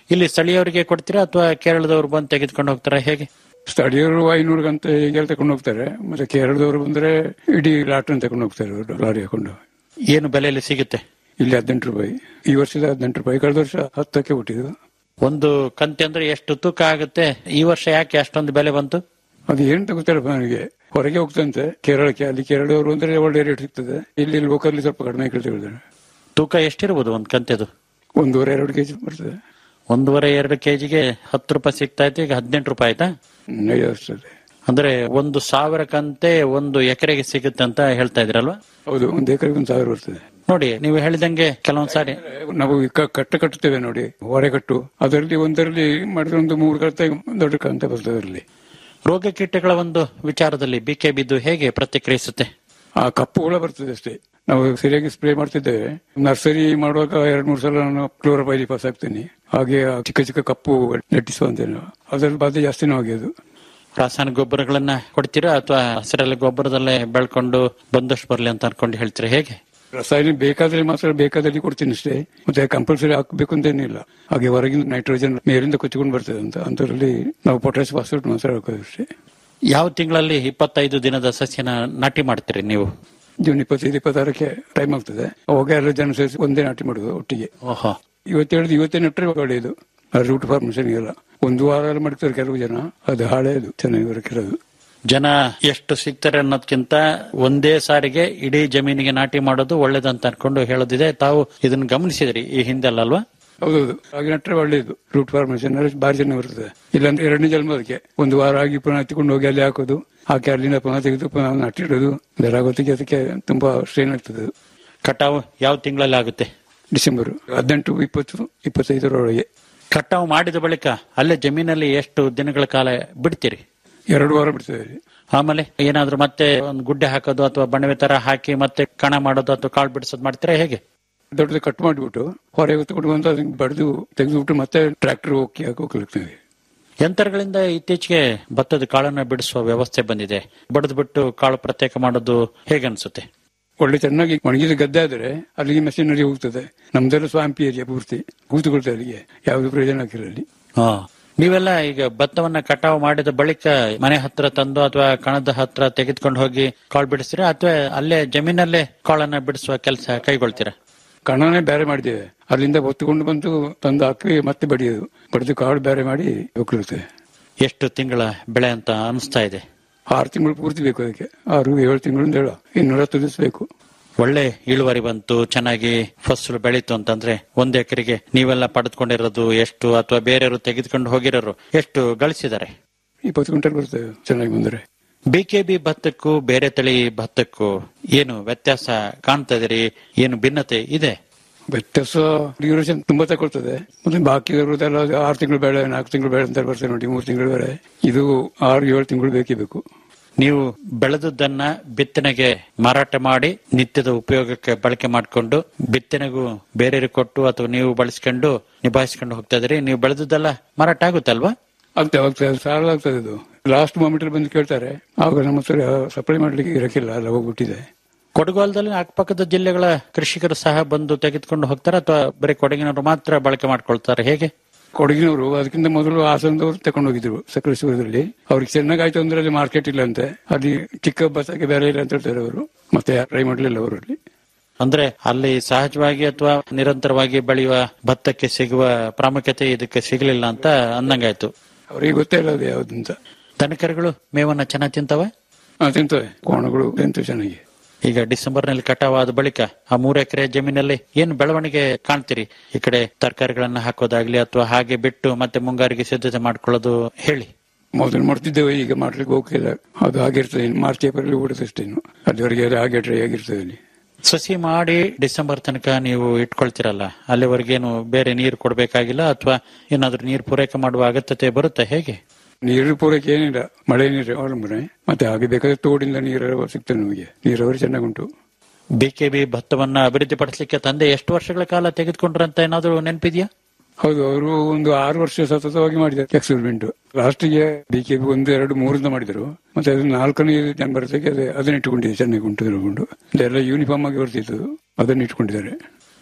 ಇಲ್ಲಿ ಸ್ಥಳೀಯರಿಗೆ ಕೊಡ್ತೀರಾ ಅಥವಾ ಕೇರಳದವ್ರು ಬಂದು ತೆಗೆದುಕೊಂಡು ಹೋಗ್ತಾರಾ ಹೇಗೆ ಸ್ಥಳೀಯರು ಐನೂರಿಗಂತ ಹೀಗೆಲ್ಲ ತಗೊಂಡು ಹೋಗ್ತಾರೆ ಮತ್ತೆ ಕೇರಳದವರು ಬಂದ್ರೆ ಇಡೀ ಲಾಟನ್ ತಗೊಂಡು ಹೋಗ್ತಾರೆ ಅವರು ಲಾರಿ ಹಾಕೊಂಡು ಏನು ಬೆಲೆಯಲ್ಲಿ ಸಿಗುತ್ತೆ ಇಲ್ಲಿ ಹದಿನೆಂಟು ರೂಪಾಯಿ ಈ ವರ್ಷದ ಹದಿನೆಂಟು ರೂಪಾಯಿ ಕಳೆದ ವರ್ಷ ಹತ್ತಕ್ಕೆ ಹುಟ್ಟಿದ್ದು ಒಂದು ಕಂತೆ ಅಂದ್ರೆ ಎಷ್ಟು ತೂಕ ಆಗುತ್ತೆ ಈ ವರ್ಷ ಯಾಕೆ ಅಷ್ಟೊಂದು ಬೆಲೆ ಬಂತು ಅದು ಏನ್ ತಗೋತಾರಪ್ಪ ನನಗೆ ಹೊರಗೆ ಹೋಗ್ತಂತೆ ಕೇರಳಕ್ಕೆ ಅಲ್ಲಿ ಕೇರಳದವರು ಅಂದ್ರೆ ಒಳ್ಳೆ ರೇಟ್ ಸಿಗ್ತದೆ ಇಲ್ಲಿ ಲೋಕಲ್ಲಿ ಸ್ವಲ್ಪ ಕಡಿಮೆ ಕೇಳ್ತಿದ್ದಾರೆ ತೂಕ ಎಷ್ಟಿರ್ಬೋದು ಒಂದು ಕಂತೆದು ಒಂದೂವರೆ ಎರಡು ಕೆಜಿ ಬರ್ತದೆ ಒಂದೂವರೆ ಎರಡು ಕೆಜಿಗೆ ಹತ್ತು ರೂಪಾಯಿ ಸಿಗ್ತಾ ಇತ್ತು ಈಗ ಹದಿನೆಂಟು ರೂಪಾಯಿ ಆಯ್ತಾ ಹ್ಮ್, ಐದು ವರ್ಷದಲ್ಲಿ ಅಂದ್ರೆ ಒಂದು ಸಾವಿರ ಕಂತೆ ಒಂದು ಎಕರೆಗೆ ಸಿಗುತ್ತೆ ಅಂತ ಹೇಳ್ತಾ ಇದ್ರಲ್ವಾ ಹೌದು ಒಂದು ಎಕರೆಗೆ ಒಂದು ಸಾವಿರ ಬರ್ತದೆ ನೋಡಿ ನೀವು ಹೇಳಿದಂಗೆ ಕೆಲವೊಂದ್ ಸಾರಿ ನಾವು ಈ ಕ- ಕಟ್ಟ ಕಟ್ಟುತ್ತೇವೆ ನೋಡಿ ಹೊರೆ ಕಟ್ಟು ಅದರಲ್ಲಿ ಒಂದರಲ್ಲಿ ಮಾಡಿದ್ರೆ ಒಂದು ಮೂರು ಕಟ್ಟೆ ದೊಡ್ಡ ಕಂತೆ ಬರ್ತದೆ ಅದರಲ್ಲಿ ರೋಗ ಕೀಟಗಳ ಒಂದು ವಿಚಾರದಲ್ಲಿ ಬಿಕೆ ಬಿದ್ದು ಹೇಗೆ ಪ್ರತಿಕ್ರಿಯಿಸುತ್ತೆ ಆ ಕಪ್ಪು ಹುಳ ಬರ್ತದೆ ಅಷ್ಟೇ ನಾವು ಸರಿಯಾಗಿ ಸ್ಪ್ರೇ ಮಾಡ್ತಿದ್ದೇವೆ ನರ್ಸರಿ ಮಾಡುವಾಗ ಎರಡ್ ಮೂರು ಸಲ ನಾನು ಕ್ಲೋರೋಪೈಲಿ ಪಾಸ್ ಆಗ್ತೇನೆ ಹಾಗೆ ಆ ಚಿಕ್ಕ ಚಿಕ್ಕ ಕಪ್ಪು ನೆಟ್ಟಿಸುವಂತೇನೆ ಅದ್ರಲ್ಲಿ ಬಾಧೆ ಜಾಸ್ತಿನೂ ಆಗಿದೆ ರಾಸಾಯನಿಕ ಗೊಬ್ಬರಗಳನ್ನ ಕೊಡ್ತೀರಾ ಅಥವಾ ಹಸಿರಲ್ಲಿ ಗೊಬ್ಬರದಲ್ಲೇ ಬೆಳ್ಕೊಂಡು ಬಂದಷ್ಟು ಬರ್ಲಿ ಅಂತ ಅನ್ಕೊಂಡು ಹೇಳ್ತೀರಾ ಹೇಗೆ ರಸಾಯನ ಬೇಕಾದ್ರೆ ಮಾತ್ರ ಬೇಕಾದಲ್ಲಿ ಕೊಡ್ತೀನಿ ಅಷ್ಟೇ ಮತ್ತೆ ಕಂಪಲ್ಸರಿ ಹಾಕಬೇಕು ಅಂತೇನಿಲ್ಲ ಹಾಗೆ ಹೊರಗಿಂದ ನೈಟ್ರೋಜನ್ ಮೇಲಿಂದ ಕೊಚ್ಚಿಕೊಂಡು ಬರ್ತದೆ ಅಂತ ಅಂತರಲ್ಲಿ ನಾವು ಪೊಟ್ಯಾಶ್ ಫಾಸ್ಫೇಟ್ ಮಾತ್ರ ಹಾಕೋದು ಅಷ್ಟೇ ಯಾವ ತಿಂಗಳಲ್ಲಿ ಇಪ್ಪತ್ತೈದು ದಿನದ ಸಸ್ಯನ ನಾಟಿ ಮಾಡ್ತೀರಿ ನೀವು ಜೂನ್ ಇಪ್ಪತ್ತೈದು ಇಪ್ಪತ್ತಾರಕ್ಕೆ ಟೈಮ್ ಆಗ್ತದೆ ಅವಾಗ ಎಲ್ಲ ಜನ ಸೇರಿಸಿ ಒಂದೇ ನಾಟಿ ಮಾಡುದು ಒಟ್ಟಿಗೆ ಓಹೋ ಇವತ್ತು ಹೇಳಿದ್ ಇವತ್ತೇ ನೆಟ್ಟರೆ ಒಳ್ಳೆಯದು ರೂಟ್ ಫಾರ್ಮೇಶನ್ ಎಲ್ಲ ಒಂದು ವಾರ ಎಲ್ಲ ಮಾಡ್ತಾರೆ ಕೆಲವು ಜನ ಅದು ಹಾಳೆದು ಚೆನ್ನಾಗಿ ಬರಕಿರೋದು ಜನ ಎಷ್ಟು ಸಿಗ್ತಾರೆ ಅನ್ನೋದ್ಕಿಂತ ಒಂದೇ ಸಾರಿಗೆ ಇಡೀ ಜಮೀನಿಗೆ ನಾಟಿ ಮಾಡೋದು ಒಳ್ಳೇದಂತ ಅನ್ಕೊಂಡು ಹೇಳೋದಿದೆ ತಾವು ಇದನ್ನ ಗಮನಿಸಿದ್ರಿ ಈ ಹಿಂದೆಲ್ಲ ಅಲ್ವಾ ಹೌದೌದು ಹಾಗೆ ನಟ್ರೆ ಒಳ್ಳೆಯದು ರೂಟ್ ಫಾರ್ಮೇಶನ್ ಬಾರಿ ಚೆನ್ನಾಗಿ ಬರ್ತದೆ ಇಲ್ಲಾಂದ್ರೆ ಎರಡನೇ ಜನ್ಮ ಅದಕ್ಕೆ ಒಂದು ವಾರ ಆಗಿ ಪುನಃ ಎತ್ತಿಕೊಂಡು ಹೋಗಿ ಅಲ್ಲಿ ಹಾಕೋದು ಹಾಕಿ ಅಲ್ಲಿಂದ ಪುನಃ ತೆಗೆದು ಪುನಃ ನಟ್ಟಿಡೋದು ಇದೆಲ್ಲ ಗೊತ್ತಿಗೆ ಅದಕ್ಕೆ ತುಂಬಾ ಸ್ಟ್ರೈನ್ ಆಗ್ತದೆ ಅದು. ಕಟಾವು ಯಾವ ತಿಂಗಳಲ್ಲಿ ಆಗುತ್ತೆ ಡಿಸೆಂಬರ್ ಹದಿನೆಂಟು ಇಪ್ಪತ್ತು ಇಪ್ಪತ್ತೈದರೊಳಗೆ ಕಟಾವು ಮಾಡಿದ ಬಳಿಕ ಅಲ್ಲೇ ಜಮೀನಲ್ಲಿ ಎಷ್ಟು ದಿನಗಳ ಕಾಲ ಬಿಡ್ತೀರಿ ಎರಡು ವಾರ ಬಿಡ್ತದೆ ಅಲ್ಲಿ. ಆಮೇಲೆ ಏನಾದ್ರೂ ಮತ್ತೆ ಒಂದು ಗುಡ್ಡೆ ಹಾಕೋದು ಅಥವಾ ಬಣವೆ ತರ ಹಾಕಿ ಮತ್ತೆ ಕಣ ಮಾಡೋದು ಅಥವಾ ಕಾಳು ಬಿಡಿಸೋದು ಮಾಡ್ತೀರಾ ಹೇಗೆ ದೊಡ್ಡದು ಕಟ್ ಮಾಡಿಬಿಟ್ಟು ಹೊರಗೆ ಹೊತ್ತುಕೊಂಡು ಬಂದು ಅದನ್ನ ಬಡಿದು ತೆಗೆದುಬಿಟ್ಟು ಮತ್ತೆ ಟ್ರ್ಯಾಕ್ಟರ್ ಹೋಗಿ ಹೋಗ್ಲಿಕ್ತೇವೆ ಯಂತ್ರಗಳಿಂದ ಇತ್ತೀಚೆಗೆ ಭತ್ತದ ಕಾಳನ್ನ ಬಿಡಿಸುವ ವ್ಯವಸ್ಥೆ ಬಂದಿದೆ ಬಡಿದು ಬಿಟ್ಟು ಕಾಳು ಪ್ರತ್ಯೇಕ ಮಾಡೋದು ಹೇಗೆ ಅನ್ಸುತ್ತೆ ಒಳ್ಳೆ ಚೆನ್ನಾಗಿ ಒಣಗಿದ ಗದ್ದೆ ಆದ್ರೆ ಅಲ್ಲಿಗೆ ಮೆಷಿನರಿ ಹೋಗ್ತದೆ ನಮ್ದೆಲ್ಲ ಸ್ವಾಂಪಿ ಏರಿಯಾ ಪೂರ್ತಿ ಕೂತುಕೊಳ್ತದೆ ಅಲ್ಲಿಗೆ ಯಾವ್ದು ಪ್ರಯೋಜನ ಆಗಿಲ್ಲ ಅಲ್ಲಿ ಹಾ ನೀವೆಲ್ಲ ಈಗ ಭತ್ತವನ್ನ ಕಟಾವು ಮಾಡಿದ ಬಳಿಕ ಮನೆ ಹತ್ರ ತಂದು ಅಥವಾ ಕಣದ ಹತ್ರ ತೆಗೆದುಕೊಂಡು ಹೋಗಿ ಕಾಳು ಬಿಡಿಸ್ತೀರಾ ಅಥವಾ ಅಲ್ಲೇ ಜಮೀನಲ್ಲೇ ಕಾಳನ್ನ ಬಿಡಿಸುವ ಕೆಲಸ ಕೈಗೊಳ್ತೀರಾ ಕಣನೇ ಬೇರೆ ಮಾಡಿದ್ದೇವೆ ಅಲ್ಲಿಂದ ಹೊತ್ತುಕೊಂಡು ಬಂದು ತಂದು ಹಾಕಿ ಮತ್ತೆ ಬಡಿಯೋದು ಬಡಿದು ಕಾಳು ಬೇರೆ ಮಾಡಿ ಹೋಗ್ಲಿರ್ತದೆ ಎಷ್ಟು ತಿಂಗಳ ಬೆಳೆ ಅಂತ ಅನಿಸ್ತಾ ಇದೆ ಆರು ತಿಂಗಳು ಪೂರ್ತಿ ಬೇಕು ಅದಕ್ಕೆ ಆರು ಏಳು ತಿಂಗಳು ಹೇಳ ಇನ್ನೂರ ಹತ್ತು ದಿವಸ ಬೇಕು ಒಳ್ಳೆ ಇಳುವರಿ ಬಂತು ಚೆನ್ನಾಗಿ ಫಸಲು ಬೆಳೀತು ಅಂತಂದ್ರೆ ಒಂದ್ ಎಕರೆಗೆ ನೀವೆಲ್ಲ ಪಡೆದುಕೊಂಡಿರೋದು ಎಷ್ಟು ಅಥವಾ ಬೇರೆಯವರು ತೆಗೆದುಕೊಂಡು ಹೋಗಿರೋರು ಎಷ್ಟು ಗಳಿಸಿದ್ದಾರೆ ಇಪ್ಪತ್ತು ಕ್ವಿಂಟಲ್ ಬರ್ತದೆ ಚೆನ್ನಾಗಿ ಬಂದರೆ ಬಿಕೆಬಿ ಭತ್ತಕ್ಕೂ ಬೇರೆ ತಳಿ ಭತ್ತಕ್ಕೂ ಏನು ವ್ಯತ್ಯಾಸ ಕಾಣ್ತಾ ಇದೀರಿ ಏನು ಭಿನ್ನತೆ ಇದೆ ವ್ಯತ್ಯಾಸ ಡ್ಯೂರೇಷನ್ ತುಂಬಾ ತಗೊಳ್ತದೆ ಮತ್ತೆ ಬಾಕಿ ಇರುವುದೆಲ್ಲ ಆರು ತಿಂಗಳು ಬೇಡ ನಾಲ್ಕು ತಿಂಗಳು ಬೇಡ ಅಂತ ಬರ್ತದೆ ನೋಡಿ ಮೂರು ತಿಂಗಳು ಬೇರೆ ಇದು ಆರು ಏಳು ತಿಂಗಳು ಬೇಕೇ ಬೇಕು ನೀವು ಬೆಳೆದದ್ದನ್ನ ಬಿತ್ತನೆಗೆ ಮಾರಾಟ ಮಾಡಿ ನಿತ್ಯದ ಉಪಯೋಗಕ್ಕೆ ಬಳಕೆ ಮಾಡಿಕೊಂಡು ಬಿತ್ತನೆಗೂ ಬೇರೆಯವ್ರಿಗೆ ಕೊಟ್ಟು ಅಥವಾ ನೀವು ಬಳಸ್ಕೊಂಡು ನಿಭಾಯಿಸ್ಕೊಂಡು ಹೋಗ್ತಾ ಇದ್ರಿ ನೀವು ಬೆಳೆದದ್ದೆಲ್ಲ ಮಾರಾಟ ಆಗುತ್ತಲ್ವಾ ಆಗ್ತದೆ ಆಗ್ತದೆ ಸಾಲ ಆಗ್ತದೆ ಇದು ಲಾಸ್ಟ್ ಮೂಮೆಂಟ್ ಅಲ್ಲಿ ಬಂದು ಕೇಳ್ತಾರೆ ಆಗ ನಮ್ಮ ಹತ್ರ ಸಪ್ಲೈ ಮಾಡ್ಲಿಕ್ಕೆ ಇರಕ್ಕಿಲ್ಲ ಎಲ್ಲ ಹೋಗ್ಬಿಟ್ಟಿದೆ ಕೊಡಗಾಲದಲ್ಲಿ ಅಕ್ಕಪಕ್ಕದ ಜಿಲ್ಲೆಗಳ ಕೃಷಿಕರು ಸಹ ಬಂದು ತೆಗೆದುಕೊಂಡು ಹೋಗ್ತಾರೆ ಅಥವಾ ಬರೀ ಕೊಡಗಿನವರು ಮಾತ್ರ ಬಳಕೆ ಮಾಡ್ಕೊಳ್ತಾರೆ ಹೇಗೆ ಕೊಡಗಿನವರು ಅದಕ್ಕಿಂತ ಮೊದಲು ಹಾಸನದವರು ತಗೊಂಡು ಹೋಗಿದ್ರು ಸಕಲೇಶ್ವರದಲ್ಲಿ ಅವ್ರಿಗೆ ಚೆನ್ನಾಗಾಯ್ತು ಅಂದ್ರೆ ಅಲ್ಲಿ ಮಾರ್ಕೆಟ್ ಇಲ್ಲ ಅಂತೆ ಅಲ್ಲಿ ಚಿಕ್ಕ ಬಸ್ಸಾಗಿ ಬೇರೆ ಇಲ್ಲ ಅಂತ ಹೇಳ್ತಾರೆ ಅವರು ಮತ್ತೆ ಟ್ರೈ ಮಾಡ್ಲಿಲ್ಲ ಅವರಲ್ಲಿ ಅಂದ್ರೆ ಅಲ್ಲಿ ಸಹಜವಾಗಿ ಅಥವಾ ನಿರಂತರವಾಗಿ ಬೆಳೆಯುವ ಭತ್ತಕ್ಕೆ ಸಿಗುವ ಪ್ರಾಮುಖ್ಯತೆ ಇದಕ್ಕೆ ಸಿಗಲಿಲ್ಲ ಅಂತ ಅಂದಂಗಾಯ್ತು ಅವರಿಗೆ ಗೊತ್ತೇ ಇಲ್ಲ ಅದು ಯಾವ್ದಂತ ದನಕರುಗಳು ಮೇವನ್ನ ಚೆನ್ನಾಗಿ ತಿಂತವೆ ಹಾ, ತಿಂತವೆ ಕೋಣಗಳು ತಿಂತವೆ ಚೆನ್ನಾಗಿ ಈಗ ಡಿಸೆಂಬರ್ ನಲ್ಲಿ ಕಟಾವಾದ ಬಳಿಕ ಆ ಮೂರು ಎಕರೆ ಜಮೀನಲ್ಲಿ ಏನು ಬೆಳವಣಿಗೆ ಕಾಣ್ತೀರಿ ಈ ಕಡೆ ತರಕಾರಿಗಳನ್ನ ಹಾಕೋದಾಗ್ಲಿ ಅಥವಾ ಹಾಗೆ ಬಿಟ್ಟು ಮತ್ತೆ ಮುಂಗಾರಿಗೆ ಸಿದ್ಧತೆ ಮಾಡ್ಕೊಳ್ಳೋದು ಹೇಳಿ ಮೊದಲು ಮಾಡ್ತಿದ್ದೇವೆ ಈಗ ಮಾಡ್ಲಿಕ್ಕೆ ಹೋಗಿಲ್ಲ ಅದು ಆಗಿರ್ತದೆ ಇನ್ನು ಮಾರ್ಚ್ ಏಪ್ರಿಲ್ ಬಿಡುತ್ತಷ್ಟೇ ಇನ್ನು ಅಲ್ಲಿವರೆಗೆ ಅದು ಹಾಗೆ ಟ್ರೈ ಆಗಿರ್ತದೆ ಅಲ್ಲಿ ಸಸಿ ಮಾಡಿ ಡಿಸೆಂಬರ್ ತನಕ ನೀವು ಇಟ್ಕೊಳ್ತಿರಲ್ಲ ಅಲ್ಲಿವರೆಗೇನು ಬೇರೆ ನೀರು ಕೊಡಬೇಕಾಗಿಲ್ಲ ಅಥವಾ ಏನಾದ್ರೂ ನೀರು ಪೂರೈಕೆ ಮಾಡುವ ಅಗತ್ಯತೆ ಬರುತ್ತೆ ಹೇಗೆ ನೀರು ಪೂರೈಕೆ ಏನಿಲ್ಲ ಮಳೆ ನೀರು ಅವಲಂಬನೆ ಮತ್ತೆ ಹಾಗೆ ಬೇಕಾದ್ರೆ ತೋಡಿಂದ ನೀರು ಸಿಗ್ತದೆ ನಮಗೆ ನೀರಾವರಿ ಚೆನ್ನಾಗುಂಟು ಬಿಕೆಬಿ ಭತ್ತವನ್ನ ಅಭಿವೃದ್ಧಿಪಡಿಸಲಿಕ್ಕೆ ತಂದೆ ಎಷ್ಟು ವರ್ಷಗಳ ಕಾಲ ತೆಗೆದುಕೊಂಡ್ರಂತ ಏನಾದ್ರೂ ನೆನಪಿದ್ಯಾ ಹೌದು ಅವರು ಒಂದು ಆರು ವರ್ಷ ಸತತವಾಗಿ ಮಾಡಿದ್ದಾರೆ ಎಕ್ಸ್ಪೆರಿಮೆಂಟ್ ಲಾಸ್ಟ್ಗೆ ಬಿ ಕೆ ಒಂದು ಎರಡು ಮೂರಿಂದ ಮಾಡಿದ್ರು ಮತ್ತೆ ಅದು ನಾಲ್ಕನೇ ಜನ ಬರ್ತಕ್ಕೆ ಅದು ಅದನ್ನ ಇಟ್ಟುಕೊಂಡಿದೆ ಚೆನ್ನಾಗಿ ಉಂಟು ತಿಳ್ಕೊಂಡು ಅದೆಲ್ಲ ಯೂನಿಫಾರ್ಮ್ ಆಗಿ ಬರ್ತಿತ್ತು ಅದನ್ನ ಇಟ್ಕೊಂಡಿದ್ದಾರೆ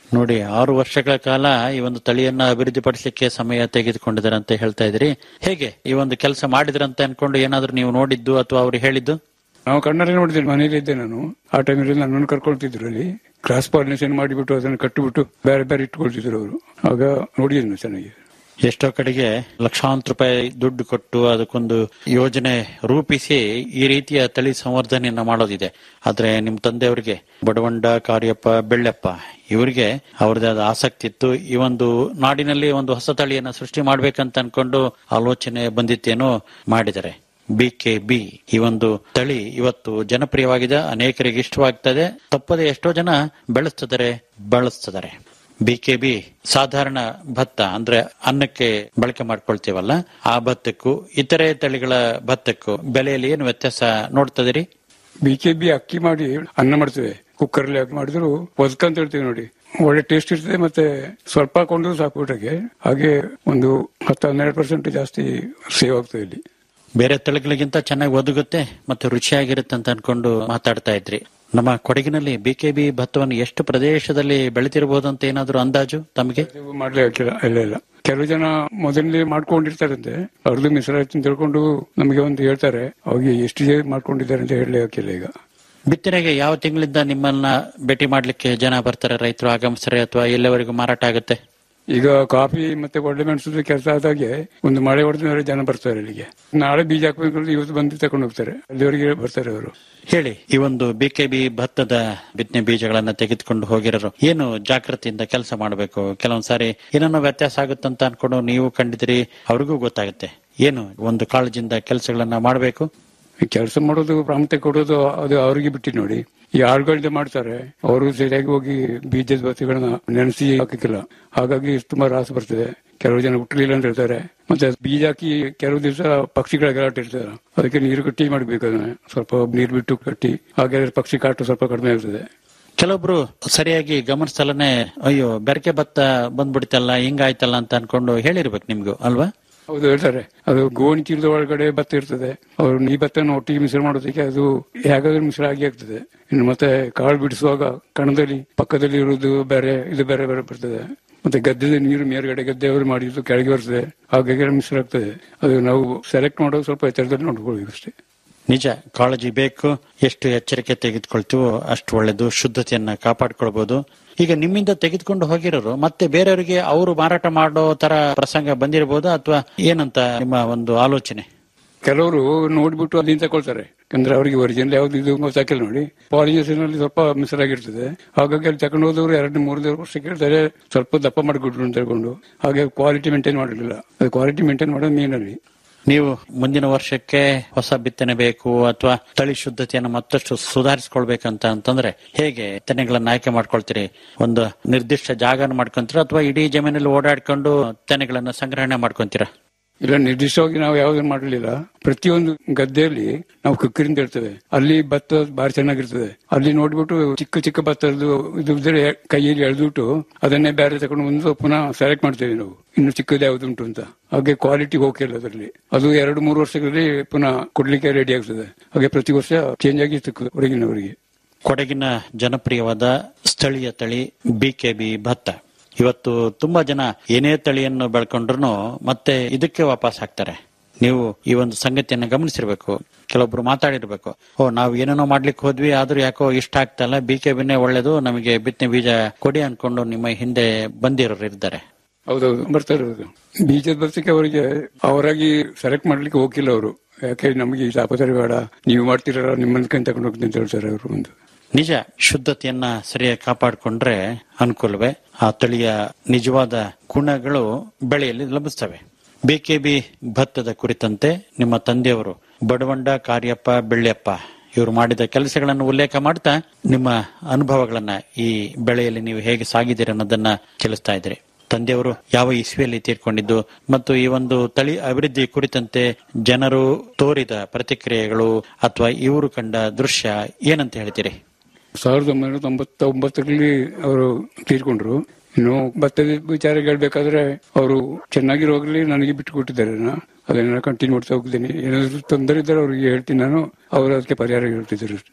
ನೋಡಿ ಆರು ವರ್ಷಗಳ ಕಾಲ ಈ ಒಂದು ತಳಿಯನ್ನ ಅಭಿವೃದ್ಧಿಪಡಿಸಲಿಕ್ಕೆ ಸಮಯ ತೆಗೆದುಕೊಂಡಿದ್ದಾರೆ ಅಂತ ಹೇಳ್ತಾ ಇದ್ರಿ ಹೇಗೆ ಈ ಒಂದು ಕೆಲಸ ಮಾಡಿದ್ರಂತ ಅನ್ಕೊಂಡು ಏನಾದ್ರೂ ನೀವು ನೋಡಿದ್ದು ಅಥವಾ ಅವ್ರು ಹೇಳಿದ್ದು ನಾವು ಕಣ್ಣಲ್ಲಿ ನೋಡಿದ್ದೇನೆ ಮನೇಲಿ ಇದ್ದೆ ನಾನು ಆ ಟೈಮಲ್ಲಿ ನನ್ನನ್ನು ಕರ್ಕೊಳ್ತಿದ್ರು ಅಲ್ಲಿ ಕ್ರಾಸ್ ಪಾಲಿನೇಷನ್ ಮಾಡಿಬಿಟ್ಟು ಅದನ್ನು ಕಟ್ಟಿಬಿಟ್ಟು ಬೇರೆ ಬೇರೆ ಇಟ್ಕೊಳ್ತಿದ್ರು ಅವರು ಆಗ ನೋಡಿದ್ದೀನಿ ಚೆನ್ನಾಗಿ ಎಷ್ಟೋ ಕಡೆಗೆ ಲಕ್ಷಾಂತರ ರೂಪಾಯಿ ದುಡ್ಡು ಕೊಟ್ಟು ಅದಕ್ಕೊಂದು ಯೋಜನೆ ರೂಪಿಸಿ ಈ ರೀತಿಯ ತಳಿ ಸಂವರ್ಧನೆಯನ್ನ ಮಾಡೋದಿದೆ ಆದ್ರೆ ನಿಮ್ ತಂದೆಯವರಿಗೆ ಬಡವಂಡ ಕಾರ್ಯಪ್ಪ ಬೆಳ್ಳಪ್ಪ ಇವರಿಗೆ ಅವ್ರದೇ ಆದ ಆಸಕ್ತಿ ಇತ್ತು ಈ ಒಂದು ನಾಡಿನಲ್ಲಿ ಒಂದು ಹೊಸ ತಳಿಯನ್ನ ಸೃಷ್ಟಿ ಮಾಡ್ಬೇಕಂತ ಅನ್ಕೊಂಡು ಆಲೋಚನೆ ಬಂದಿತ್ತೇನೋ ಮಾಡಿದ್ದಾರೆ ಬಿ ಕೆ ಬಿ ಈ ಒಂದು ತಳಿ ಇವತ್ತು ಜನಪ್ರಿಯವಾಗಿದೆ ಅನೇಕರಿಗೆ ಇಷ್ಟವಾಗ್ತದೆ ತಪ್ಪದೆ ಎಷ್ಟೋ ಜನ ಬೆಳೆಸ್ತಿದ್ದಾರೆ ಬಳಸ್ತಿದ್ದಾರೆ ಬಿ ಕೆ ಬಿ ಸಾಧಾರಣ ಭತ್ತ ಅಂದ್ರೆ ಅನ್ನಕ್ಕೆ ಬಳಕೆ ಮಾಡ್ಕೊಳ್ತೀವಲ್ಲ ಆ ಭತ್ತಕ್ಕೂ ಇತರೆ ತಳಿಗಳ ಭತ್ತಕ್ಕೂ ಬೆಲೆಯಲ್ಲಿ ಏನು ವ್ಯತ್ಯಾಸ ನೋಡ್ತದಿರಿ ಬಿ ಕೆ ಬಿ ಅಕ್ಕಿ ಮಾಡಿ ಅನ್ನ ಮಾಡ್ತೇವೆ ಕುಕ್ಕರ್ ಅಲ್ಲಿ ಹಾಕಿ ಮಾಡಿದ್ರು ಒದ್ಕ ಅಂತ ಹೇಳ್ತೀವಿ ನೋಡಿ ಒಳ್ಳೆ ಟೇಸ್ಟ್ ಇರ್ತದೆ ಮತ್ತೆ ಸ್ವಲ್ಪ ಹಾಕೊಂಡು ಸಾಕು ಊಟಕ್ಕೆ ಹಾಗೆ ಒಂದು ಹತ್ತು ಹನ್ನೆರಡು ಪರ್ಸೆಂಟ್ ಜಾಸ್ತಿ ಸೇವ್ ಆಗ್ತದೆ ಇಲ್ಲಿ ಬೇರೆ ತಳಿಗಳಿಗಿಂತ ಚೆನ್ನಾಗಿ ಒದಗುತ್ತೆ ಮತ್ತೆ ರುಚಿಯಾಗಿರುತ್ತೆ ಅಂತ ಅನ್ಕೊಂಡು ಮಾತಾಡ್ತಾ ಇದ್ರಿ ನಮ್ಮ ಕೊಡಗಿನಲ್ಲಿ ಬಿಕೆಬಿ ಭತ್ತವನ್ನು ಎಷ್ಟು ಪ್ರದೇಶದಲ್ಲಿ ಬೆಳೆತಿರಬಹುದು ಅಂತ ಏನಾದ್ರು ಅಂದಾಜು ತಮಗೆ ಇದು ಮಾಡ್ಲೇ ಹಾಕಿಲ್ಲ ಇಲ್ಲ ಇಲ್ಲ ಕೆಲವು ಜನ ಮೊದಲನೇ ಮಾಡ್ಕೊಂಡಿರ್ತಾರಂತೆ ಅವ್ರದ್ದು ಮಿಶ್ರಾಯ್ತು ಅಂತ ತಿಳ್ಕೊಂಡು ನಮಗೆ ಒಂದು ಹೇಳ್ತಾರೆ ಅವಾಗ ಎಷ್ಟು ಜನ ಮಾಡ್ಕೊಂಡಿದ್ದಾರೆ ಅಂತ ಹೇಳಲೇ ಹಾಕಿಲ್ಲ ಈಗ ಬಿತ್ತನೆಗೆ ಯಾವ ತಿಂಗಳಿಂದ ನಿಮ್ಮನ್ನ ಭೇಟಿ ಮಾಡ್ಲಿಕ್ಕೆ ಜನ ಬರ್ತಾರೆ ರೈತರು ಆಗಮಿಸ್ತಾರೆ ಅಥವಾ ಎಲ್ಲವರೆಗೂ ಮಾರಾಟ ಆಗುತ್ತೆ ಈಗ ಕಾಫಿ ಮತ್ತೆ ಒಳ್ಳೆ ಮೆಣಸದ ಕೆಲಸ ಆದಾಗೆ ಒಂದು ಮಳೆ ಹೊಡೆದ ಜನ ಬರ್ತಾರೆ ಇಲ್ಲಿಗೆ ನಾಳೆ ಬೀಜ ಹಾಕ್ಬೇಕು ಇವತ್ತು ಬಂದು ತಕೊಂಡು ಹೋಗ್ತಾರೆ ಅಲ್ಲಿವರೆಗೆ ಬರ್ತಾರೆ ಅವರು ಹೇಳಿ ಈ ಒಂದು ಬಿಕೆಬಿ ಭತ್ತದ ಬಿತ್ತನೆ ಬೀಜಗಳನ್ನ ತೆಗೆದುಕೊಂಡು ಹೋಗಿರೋರು ಏನು ಜಾಗೃತಿಯಿಂದ ಕೆಲಸ ಮಾಡಬೇಕು ಕೆಲವೊಂದ್ ಸಾರಿ ಏನನ್ನೋ ವ್ಯತ್ಯಾಸ ಆಗುತ್ತಂತ ಅನ್ಕೊಂಡು ನೀವು ಕಂಡಿದ್ರಿ ಅವ್ರಿಗೂ ಗೊತ್ತಾಗುತ್ತೆ ಏನು ಒಂದು ಕಾಳಜಿಯಿಂದ ಕೆಲಸಗಳನ್ನ ಮಾಡಬೇಕು ಕೆಲಸ ಮಾಡೋದು ಪ್ರಾಮುಖ್ಯತೆ ಕೊಡೋದು ಅದು ಅವರಿಗೆ ಬಿಟ್ಟು ನೋಡಿ ಈ ಆಳುಗಳಿಂದ ಮಾಡ್ತಾರೆ ಅವರು ಸರಿಯಾಗಿ ಹೋಗಿ ಬೀಜದ ಬತ್ತಿಗಳನ್ನ ನೆನೆಸಿ ಹಾಕಿಲ್ಲ ಹಾಗಾಗಿ ತುಂಬಾ ರಾಸ ಬರ್ತದೆ ಕೆಲವು ಜನ ಹುಟ್ಟಲಿಲ್ಲ ಅಂತ ಹೇಳ್ತಾರೆ ಮತ್ತೆ ಬೀಜ ಹಾಕಿ ಕೆಲವು ದಿವಸ ಪಕ್ಷಿಗಳ ಗಲಾಟೆ ಇರ್ತದೆ ಅದಕ್ಕೆ ನೀರು ಕಟ್ಟಿ ಮಾಡ್ಬೇಕು ಅದನ್ನ ಸ್ವಲ್ಪ ನೀರು ಬಿಟ್ಟು ಕಟ್ಟಿ ಹಾಗೆ ಪಕ್ಷಿ ಕಾಟು ಸ್ವಲ್ಪ ಕಡಿಮೆ ಆಗ್ತದೆ ಕೆಲವೊಬ್ರು ಸರಿಯಾಗಿ ಗಮನಿಸಲನೆ ಅಯ್ಯೋ ಬೆರಕೆ ಭತ್ತ ಬಂದ್ಬಿಡ್ತಲ್ಲ ಹಿಂಗಾಯ್ತಲ್ಲ ಅಂತ ಅನ್ಕೊಂಡು ಹೇಳಿರ್ಬೇಕು ನಿಮ್ಗೂ ಅಲ್ವಾ ಹೌದು ಹೇಳ್ತಾರೆ ಅದು ಗೋಣಿ ಚೀಲದ ಒಳಗಡೆ ಭತ್ತ ಇರ್ತದೆ ಅವರು ಈ ಭತ್ತನ ಒಟ್ಟಿಗೆ ಮಿಶ್ರ ಮಾಡೋದಕ್ಕೆ ಅದು ಹೇಗಾದ್ರೂ ಮಿಶ್ರ ಆಗಿ ಆಗ್ತದೆ ಇನ್ನು ಮತ್ತೆ ಕಾಳು ಬಿಡಿಸುವಾಗ ಕಣದಲ್ಲಿ ಪಕ್ಕದಲ್ಲಿ ಇರುವುದು ಬೇರೆ ಇದು ಬೇರೆ ಬೇರೆ ಬರ್ತದೆ ಮತ್ತೆ ಗದ್ದೆದ ನೀರು ಮೇಲ್ಗಡೆ ಗದ್ದೆಯವರು ಮಾಡಿದ್ದು ಕೆಳಗೆ ಬರ್ತದೆ ಹಾಗಾಗಿ ಮಿಶ್ರ ಆಗ್ತದೆ ಅದು ನಾವು ಸೆಲೆಕ್ಟ್ ಮಾಡೋದು ಸ್ವಲ್ಪ ಎಚ್ಚರದಲ್ಲಿ ನೋಡ್ಕೊಳ್ಬೇಕು ಅಷ್ಟೇ ನಿಜ ಕಾಳಜಿ ಬೇಕು ಎಷ್ಟು ಎಚ್ಚರಿಕೆ ತೆಗೆದುಕೊಳ್ತೀವೋ ಅಷ್ಟು ಒಳ್ಳೇದು ಶುದ್ಧತೆಯನ್ನ ಕಾಪಾಡ್ಕೊಳ್ಬಹುದು ಈಗ ನಿಮ್ಮಿಂದ ತೆಗೆದುಕೊಂಡು ಹೋಗಿರೋರು ಮತ್ತೆ ಬೇರೆಯವರಿಗೆ ಅವರು ಮಾರಾಟ ಮಾಡೋ ತರ ಪ್ರಸಂಗ ಬಂದಿರಬಹುದಾ ಅಥವಾ ಏನಂತ ನಿಮ್ಮ ಒಂದು ಆಲೋಚನೆ ಕೆಲವರು ನೋಡ್ಬಿಟ್ಟು ಅಲ್ಲಿಂದ ತಗೊಳ್ತಾರೆ ಯಾಕಂದ್ರೆ ಅವರಿಗೆ ಒರಿಜಿನಲ್ ಯಾವ್ದು ಇದು ಗೊತ್ತಾಗಿಲ್ಲ ನೋಡಿ ಪಾಲಿನೇಷನ್ ಅಲ್ಲಿ ಸ್ವಲ್ಪ ಮಿಶ್ರ ಆಗಿರ್ತದೆ ಹಾಗಾಗಿ ಅಲ್ಲಿ ತಗೊಂಡು ಹೋದವರು ಎರಡು ಮೂರು ವರ್ಷ ಕೇಳ್ತಾರೆ ಸ್ವಲ್ಪ ದಪ್ಪ ಮಾಡಿಕೊಟ್ರು ಅಂತ ಹೇಳ್ಕೊಂಡು ಹಾಗೆ ಕ್ವಾಲಿಟಿ ಮೇಂಟೈನ್ ಮಾಡಲಿಲ್ಲ ಅದು ಕ್ವಾಲಿಟಿ ಮೇಂಟೈನ್ ಮಾಡೋದು ಮೇನ್ ಅಲ್ಲಿ ನೀವು ಮುಂದಿನ ವರ್ಷಕ್ಕೆ ಹೊಸ ಬಿತ್ತನೆ ಬೇಕು ಅಥವಾ ತಳಿ ಶುದ್ಧತೆಯನ್ನು ಮತ್ತಷ್ಟು ಸುಧಾರಿಸಿಕೊಳ್ಬೇಕಂತ ಅಂತಂದ್ರೆ ಹೇಗೆ ತೆನೆಗಳನ್ನ ಆಯ್ಕೆ ಮಾಡ್ಕೊಳ್ತೀರಿ ಒಂದು ನಿರ್ದಿಷ್ಟ ಜಾಗನ ಮಾಡ್ಕೊಂತೀರಾ ಅಥವಾ ಇಡೀ ಜಮೀನಲ್ಲಿ ಓಡಾಡ್ಕೊಂಡು ತೆನೆಗಳನ್ನ ಸಂಗ್ರಹಣೆ ಮಾಡ್ಕೊಂತೀರಾ ಇಲ್ಲ ನಿರ್ದಿಷ್ಟವಾಗಿ ನಾವು ಯಾವುದನ್ನು ಮಾಡಲಿಲ್ಲ ಪ್ರತಿಯೊಂದು ಗದ್ದೆಯಲ್ಲಿ ನಾವು ಕುಕ್ಕರಿಂದ ಇರ್ತೇವೆ ಅಲ್ಲಿ ಭತ್ತ ಬಾರಿ ಚೆನ್ನಾಗಿರ್ತದೆ ಅಲ್ಲಿ ನೋಡ್ಬಿಟ್ಟು ಚಿಕ್ಕ ಚಿಕ್ಕ ಭತ್ತದ್ದು ಇದು ಇದ್ರೆ ಕೈಯಲ್ಲಿ ಎಳೆದ್ಬಿಟ್ಟು ಅದನ್ನೇ ಬೇರೆ ತಗೊಂಡು ಬಂದು ಪುನಃ ಸೆಲೆಕ್ಟ್ ಮಾಡ್ತೇವೆ ನಾವು ಇನ್ನು ಚಿಕ್ಕದು ಯಾವ್ದು ಉಂಟು ಅಂತ ಹಾಗೆ ಕ್ವಾಲಿಟಿ ಹೋಗಿಲ್ಲ ಅದರಲ್ಲಿ ಅದು ಎರಡು ಮೂರು ವರ್ಷಗಳಲ್ಲಿ ಪುನಃ ಕೊಡ್ಲಿಕ್ಕೆ ರೆಡಿ ಆಗ್ತದೆ ಹಾಗೆ ಪ್ರತಿ ವರ್ಷ ಚೇಂಜ್ ಆಗಿ ಸಿಕ್ಕುದು ಹೊರಗಿನವರಿಗೆ ಕೊಡಗಿನ ಜನಪ್ರಿಯವಾದ ಸ್ಥಳೀಯ ತಳಿ ಬಿಕೆಬಿ ಭತ್ತ ಇವತ್ತು ತುಂಬಾ ಜನ ಏನೇ ತಳಿಯನ್ನು ಬೆಳ್ಕೊಂಡ್ರು ಮತ್ತೆ ಇದಕ್ಕೆ ವಾಪಸ್ ಹಾಕ್ತಾರೆ ನೀವು ಈ ಒಂದು ಸಂಗತಿಯನ್ನ ಗಮನಿಸಿರ್ಬೇಕು ಕೆಲವೊಬ್ರು ಮಾತಾಡಿರ್ಬೇಕು ಓ ನಾವು ಏನೇನೋ ಮಾಡ್ಲಿಕ್ಕೆ ಹೋದ್ವಿ ಆದ್ರೂ ಯಾಕೋ ಇಷ್ಟ ಆಗ್ತಲ್ಲ ಬಿ ಕೆ ಬಿನೇ ಒಳ್ಳೇದು ನಮಗೆ ಬಿತ್ತನೆ ಬೀಜ ಕೊಡಿ ಅನ್ಕೊಂಡು ನಿಮ್ಮ ಹಿಂದೆ ಬಂದಿರೋರು ಇರ್ತಾರೆ ಹೌದೌದು ಬರ್ತಾರೆ ಹೌದು ಬೀಜದ ಬರ್ತಕ್ಕೆ ಅವರಿಗೆ ಅವರಾಗಿ ಸೆಲೆಕ್ಟ್ ಮಾಡ್ಲಿಕ್ಕೆ ಹೋಗಿಲ್ಲ ಅವರು ಯಾಕೆ ನಮಗೆ ಈ ತಾಪತ್ರೆ ಬೇಡ ನೀವು ಮಾಡ್ತೀರಲ್ಲ ನಿಮ್ಮನ್ನ ಕೈ ತಗೊಂಡು ಹೋಗ್ತೀನಿ ಅಂತ ಹೇಳ್ತಾರೆ ಅವರು ಒಂದು ನಿಜ ಶುದ್ಧತೆಯನ್ನ ಸರಿಯಾಗಿ ಕಾಪಾಡಿಕೊಂಡ್ರೆ ಅನುಕೂಲವೇ ಆ ತಳಿಯ ನಿಜವಾದ ಗುಣಗಳು ಬೆಳೆಯಲ್ಲಿ ಲಭಿಸ್ತವೆ ಬಿಕೆಬಿ ಭತ್ತದ ಕುರಿತಂತೆ ನಿಮ್ಮ ತಂದೆಯವರು ಬಡವಂಡ ಕಾರ್ಯಪ್ಪ ಬೆಳ್ಳಿಯಪ್ಪ ಇವರು ಮಾಡಿದ ಕೆಲಸಗಳನ್ನು ಉಲ್ಲೇಖ ಮಾಡ್ತಾ ನಿಮ್ಮ ಅನುಭವಗಳನ್ನ ಈ ಬೆಳೆಯಲ್ಲಿ ನೀವು ಹೇಗೆ ಸಾಗಿದ್ದೀರಿ ಅನ್ನೋದನ್ನ ತಿಳಿಸ್ತಾ ಇದ್ರಿ ತಂದೆಯವರು ಯಾವ ಇಸ್ವಿಯಲ್ಲಿ ತೀರ್ಕೊಂಡಿದ್ದು ಮತ್ತು ಈ ಒಂದು ತಳಿ ಅಭಿವೃದ್ಧಿ ಕುರಿತಂತೆ ಜನರು ತೋರಿದ ಪ್ರತಿಕ್ರಿಯೆಗಳು ಅಥವಾ ಇವರು ಕಂಡ ದೃಶ್ಯ ಏನಂತ ಹೇಳ್ತೀರಿ ಸಾವಿರದ ಒಂಬೈನೂರ ತೊಂಬತ್ತ ಒಂಬತ್ತರಲ್ಲಿ ಅವರು ತೀರ್ಕೊಂಡ್ರು ಇನ್ನು ಭತ್ತದ ವಿಚಾರ ಹೇಳ್ಬೇಕಾದ್ರೆ ಅವರು ಚೆನ್ನಾಗಿರೋಗ್ಲಿ ನನಗೆ ಬಿಟ್ಟು ಕೊಟ್ಟಿದ್ದಾರೆ ಅದನ್ನ ಕಂಟಿನ್ಯೂ ಮಾಡ್ತಾ ಹೋಗ್ತೀನಿ ಏನಾದ್ರು ತೊಂದರೆ ಇದ್ದರೆ ಅವ್ರಿಗೆ ಹೇಳ್ತೀನಿ ನಾನು ಅವರು ಅದಕ್ಕೆ ಪರಿಹಾರ ಹೇಳ್ತಿದ್ರು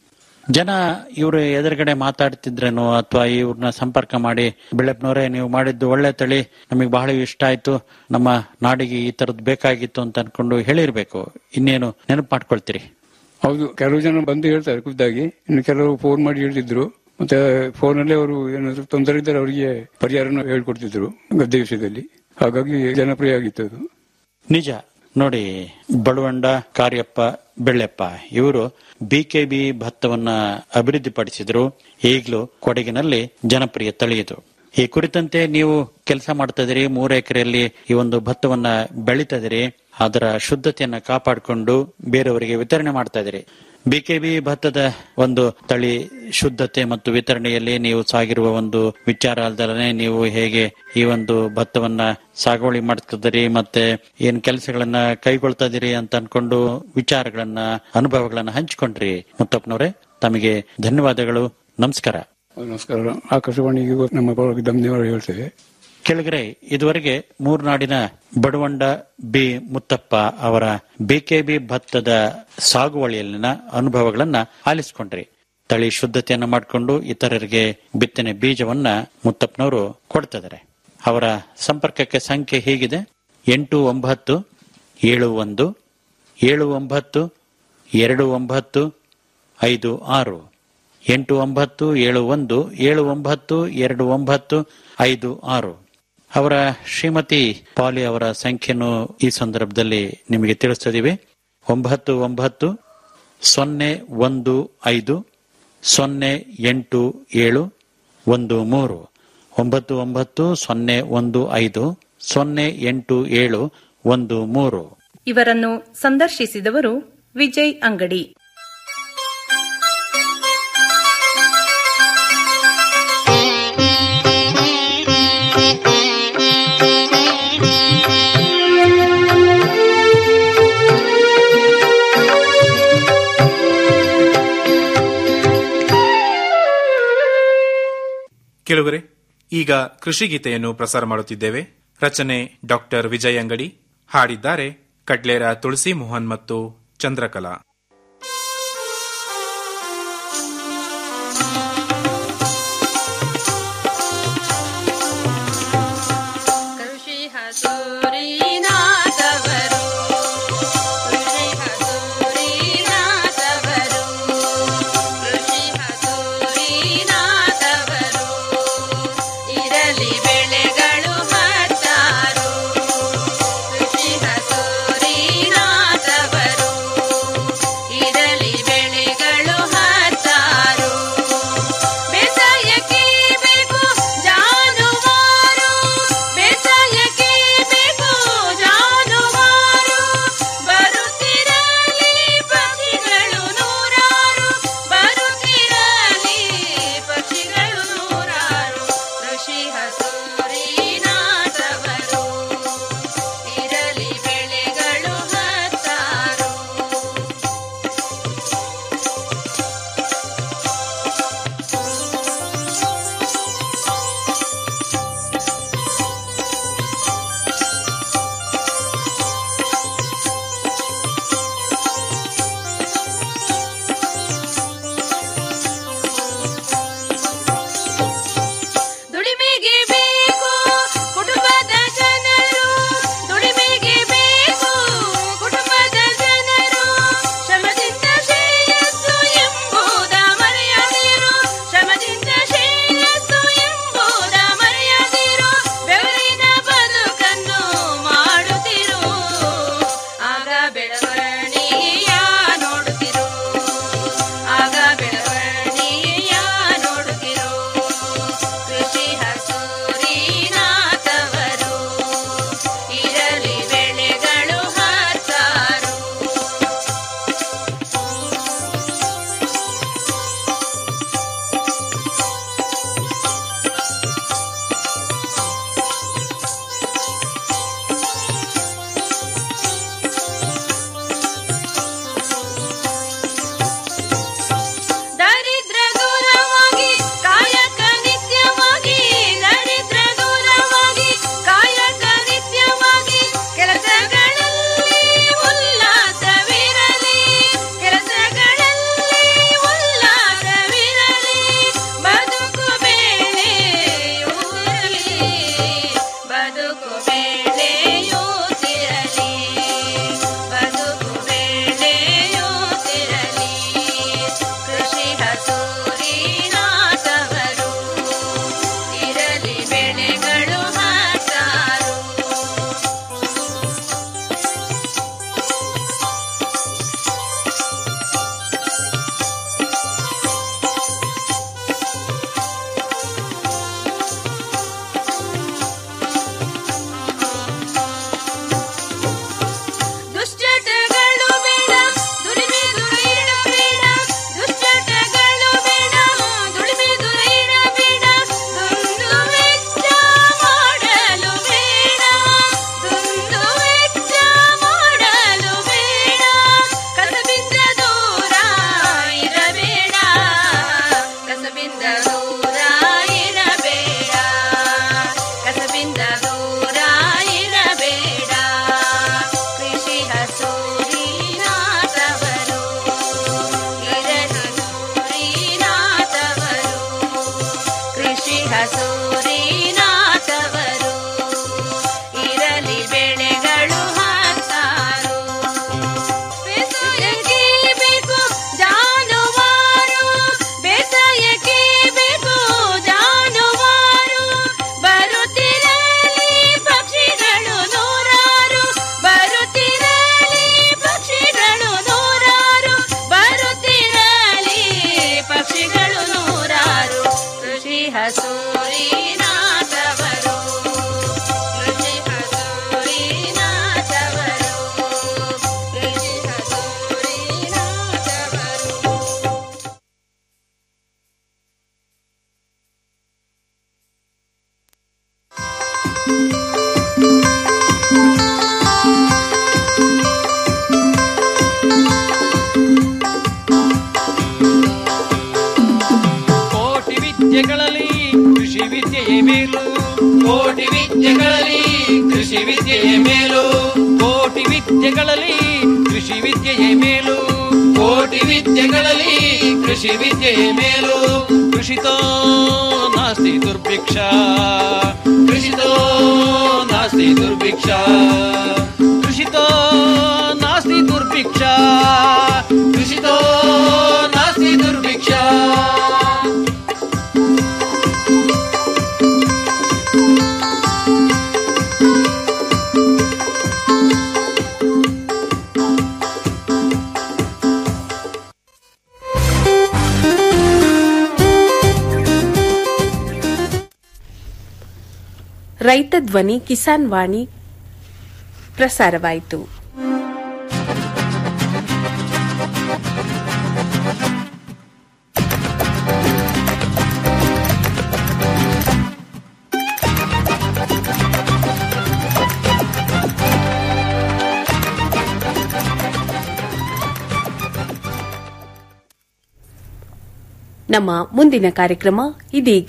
ಜನ ಇವರು ಎದುರುಗಡೆ ಮಾತಾಡ್ತಿದ್ರೇನೋ ಅಥವಾ ಇವ್ರನ್ನ ಸಂಪರ್ಕ ಮಾಡಿ ಬೆಳೆಪ್ನವರೇ ನೀವು ಮಾಡಿದ್ದು ಒಳ್ಳೆ ತಳಿ ನಮಗೆ ಬಹಳ ಇಷ್ಟ ಆಯ್ತು ನಮ್ಮ ನಾಡಿಗೆ ಈ ತರದ್ ಬೇಕಾಗಿತ್ತು ಅಂತ ಅನ್ಕೊಂಡು ಹೇಳಿರ್ಬೇಕು ಇನ್ನೇನು ನೆನಪು ಮಾಡ್ಕೊಳ್ತೀರಿ ಹೌದು ಕೆಲವು ಜನ ಬಂದು ಹೇಳ್ತಾರೆ ಖುದ್ದಾಗಿ ಇನ್ನು ಕೆಲವರು ಫೋನ್ ಮಾಡಿ ಹೇಳ್ತಿದ್ರು ಮತ್ತೆ ಫೋನ್ ಅಲ್ಲಿ ಅವರು ಏನಾದ್ರು ತೊಂದರೆ ಇದ್ದರೆ ಅವರಿಗೆ ಪರಿಹಾರನ ಹೇಳ್ಕೊಡ್ತಿದ್ರು ಗದ್ದೆ ವಿಷಯದಲ್ಲಿ ಹಾಗಾಗಿ ಜನಪ್ರಿಯ ಆಗಿತ್ತು ಅದು ನಿಜ ನೋಡಿ ಬಳುವಂಡ ಕಾರ್ಯಪ್ಪ ಬೆಳ್ಳೆಪ್ಪ ಇವರು ಬಿಕೆಬಿ ಭತ್ತವನ್ನ ಅಭಿವೃದ್ಧಿಪಡಿಸಿದ್ರು ಈಗಲೂ ಕೊಡಗಿನಲ್ಲಿ ಜನಪ್ರಿಯ ತಳಿ ಇದು ಈ ಕುರಿತಂತೆ ನೀವು ಕೆಲಸ ಮಾಡ್ತಾ ಇದೀರಿ ಮೂರು ಎಕರೆಯಲ್ಲಿ ಈ ಒಂದು ಭತ್ತವನ್ನ ಬೆಳೀತಾ ಇದೀರಿ ಅದರ ಶುದ್ಧತೆಯನ್ನ ಕಾಪಾಡಿಕೊಂಡು ಬೇರೆಯವರಿಗೆ ವಿತರಣೆ ಮಾಡ್ತಾ ಇದೀರಿ ಬಿಕೆಬಿ ಭತ್ತದ ಒಂದು ತಳಿ ಶುದ್ಧತೆ ಮತ್ತು ವಿತರಣೆಯಲ್ಲಿ ನೀವು ಸಾಗಿರುವ ಒಂದು ವಿಚಾರ ಅಲ್ದಲನೆ ನೀವು ಹೇಗೆ ಈ ಒಂದು ಭತ್ತವನ್ನ ಸಾಗುವಳಿ ಮಾಡ್ತಿದ್ದೀರಿ ಮತ್ತೆ ಏನ್ ಕೆಲಸಗಳನ್ನ ಕೈಗೊಳ್ತಾ ಇದೀರಿ ಅಂತ ಅನ್ಕೊಂಡು ವಿಚಾರಗಳನ್ನ ಅನುಭವಗಳನ್ನ ಹಂಚಿಕೊಂಡ್ರಿ ಮುತ್ತಪ್ಪನವರೇ ತಮಗೆ ಧನ್ಯವಾದಗಳು ನಮಸ್ಕಾರ ನಮಸ್ಕಾರ ಆಕಾಶವಾಣಿಗೂ ನಮ್ಮ ಪರವಾಗಿ ಧನ್ಯವಾದ ಹೇಳ್ತೇವೆ ಕೆಳಗರೆ ಇದುವರೆಗೆ ಮೂರ್ನಾಡಿನ ಬಡವಂಡ ಬಿ ಮುತ್ತಪ್ಪ ಅವರ ಬಿಕೆಬಿ ಭತ್ತದ ಸಾಗುವಳಿಯಲ್ಲಿನ ಅನುಭವಗಳನ್ನ ಆಲಿಸಿಕೊಂಡ್ರಿ ತಳಿ ಶುದ್ಧತೆಯನ್ನ ಮಾಡಿಕೊಂಡು ಇತರರಿಗೆ ಬಿತ್ತನೆ ಬೀಜವನ್ನ ಮುತ್ತಪ್ಪನವರು ಕೊಡ್ತಿದ್ದಾರೆ ಅವರ ಸಂಪರ್ಕಕ್ಕೆ ಸಂಖ್ಯೆ ಹೀಗಿದೆ ಎಂಟು ಒಂಬತ್ತು ಏಳು ಒಂದು ಏಳು ಒಂಬತ್ತು ಎರಡು ಒಂಬತ್ತು ಐದು ಆರು ಎಂಟು ಒಂಬತ್ತು ಏಳು ಒಂದು ಏಳು ಒಂಬತ್ತು ಎರಡು ಒಂಬತ್ತು ಐದು ಆರು ಅವರ ಶ್ರೀಮತಿ ಪಾಲಿ ಅವರ ಸಂಖ್ಯೆಯನ್ನು ಈ ಸಂದರ್ಭದಲ್ಲಿ ನಿಮಗೆ ತಿಳಿಸ್ತಿದ್ದೀವಿ ಒಂಬತ್ತು ಒಂಬತ್ತು ಸೊನ್ನೆ ಒಂದು ಐದು ಸೊನ್ನೆ ಎಂಟು ಏಳು ಒಂದು ಮೂರು ಒಂಬತ್ತು ಒಂಬತ್ತು ಸೊನ್ನೆ ಒಂದು ಐದು ಸೊನ್ನೆ ಎಂಟು ಏಳು ಒಂದು ಮೂರು ಇವರನ್ನು ಸಂದರ್ಶಿಸಿದವರು ವಿಜಯ್ ಅಂಗಡಿ ಕೇಳುಗರೆ ಈಗ ಕೃಷಿ ಗೀತೆಯನ್ನು ಪ್ರಸಾರ ಮಾಡುತ್ತಿದ್ದೇವೆ ರಚನೆ ಡಾಕ್ಟರ್ ವಿಜಯ್ ಅಂಗಡಿ ಹಾಡಿದ್ದಾರೆ ಕಡ್ಲೇರ ತುಳಸಿ ಮೋಹನ್ ಮತ್ತು ಚಂದ್ರಕಲಾ ಕೃಷಿ ಹಸೂರಿನಾಥವರು ಕೃಷಿ ಹಸೂರಿನಾಥವರು ಕೃಷಿ ಹಸೂರಿನಾಥವರು ಇರಲಿ ಬೆಳೆಗಳು ಹತ್ತಾರು ಕೃಷಿ ಹಸೂರಿನಾಥವರು ವಿದ್ಯೆಯೇ ಮೇಲು ಕೋಟಿ ವಿದ್ಯೆಗಳಲ್ಲಿ ಕೃಷಿ ವಿದ್ಯೆಯೇ ಮೇಲು ಕೋಟಿ ವಿದ್ಯೆಗಳಲ್ಲಿ ಕೃಷಿ ವಿದ್ಯೆಯೇ ಮೇಲು ಕೃಷಿತೋ ನಾಸ್ತಿ ದುರ್ಭಿಕ್ಷ ಕೃಷಿತೋ ನಾಸ್ತಿ ದುರ್ಭಿಕ್ಷ ಕೃಷಿತೋ ನಾಸ್ತಿ ದುರ್ಭಿಕ್ಷ ಕೃಷಿತೋ ನಾಸ್ತಿ ದುರ್ಭಿಕ್ಷ ರೈತ ಧ್ವನಿ ಕಿಸಾನ್ ವಾಣಿ ಪ್ರಸಾರವಾಯಿತು ನಮ್ಮ ಮುಂದಿನ ಕಾರ್ಯಕ್ರಮ ಇದೀಗ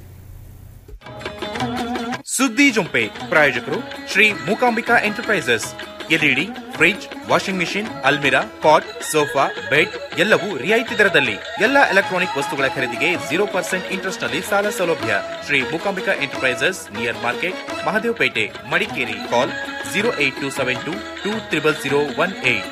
ಸುದ್ದಿ ಜೊಂಪೆ ಪ್ರಾಯೋಜಕರು Shri Mookambika enterprises LED fridge washing machine ಅಲ್ಮಿರಾ ಪಾಟ್ ಸೋಫಾ ಬೆಡ್ ಎಲ್ಲವೂ ರಿಯಾಯಿತಿ ದರದಲ್ಲಿ ಎಲ್ಲ ಎಲೆಕ್ಟ್ರಾನಿಕ್ ವಸ್ತುಗಳ ಖರೀದಿಗೆ ಜೀರೋ ಪರ್ಸೆಂಟ್ ಇಂಟ್ರೆಸ್ಟ್ ನಲ್ಲಿ ಸಾಲ ಸೌಲಭ್ಯ Shri Mookambika enterprises near market Mahadevpet Madikeri call zero eight two seven two two triple zero one eight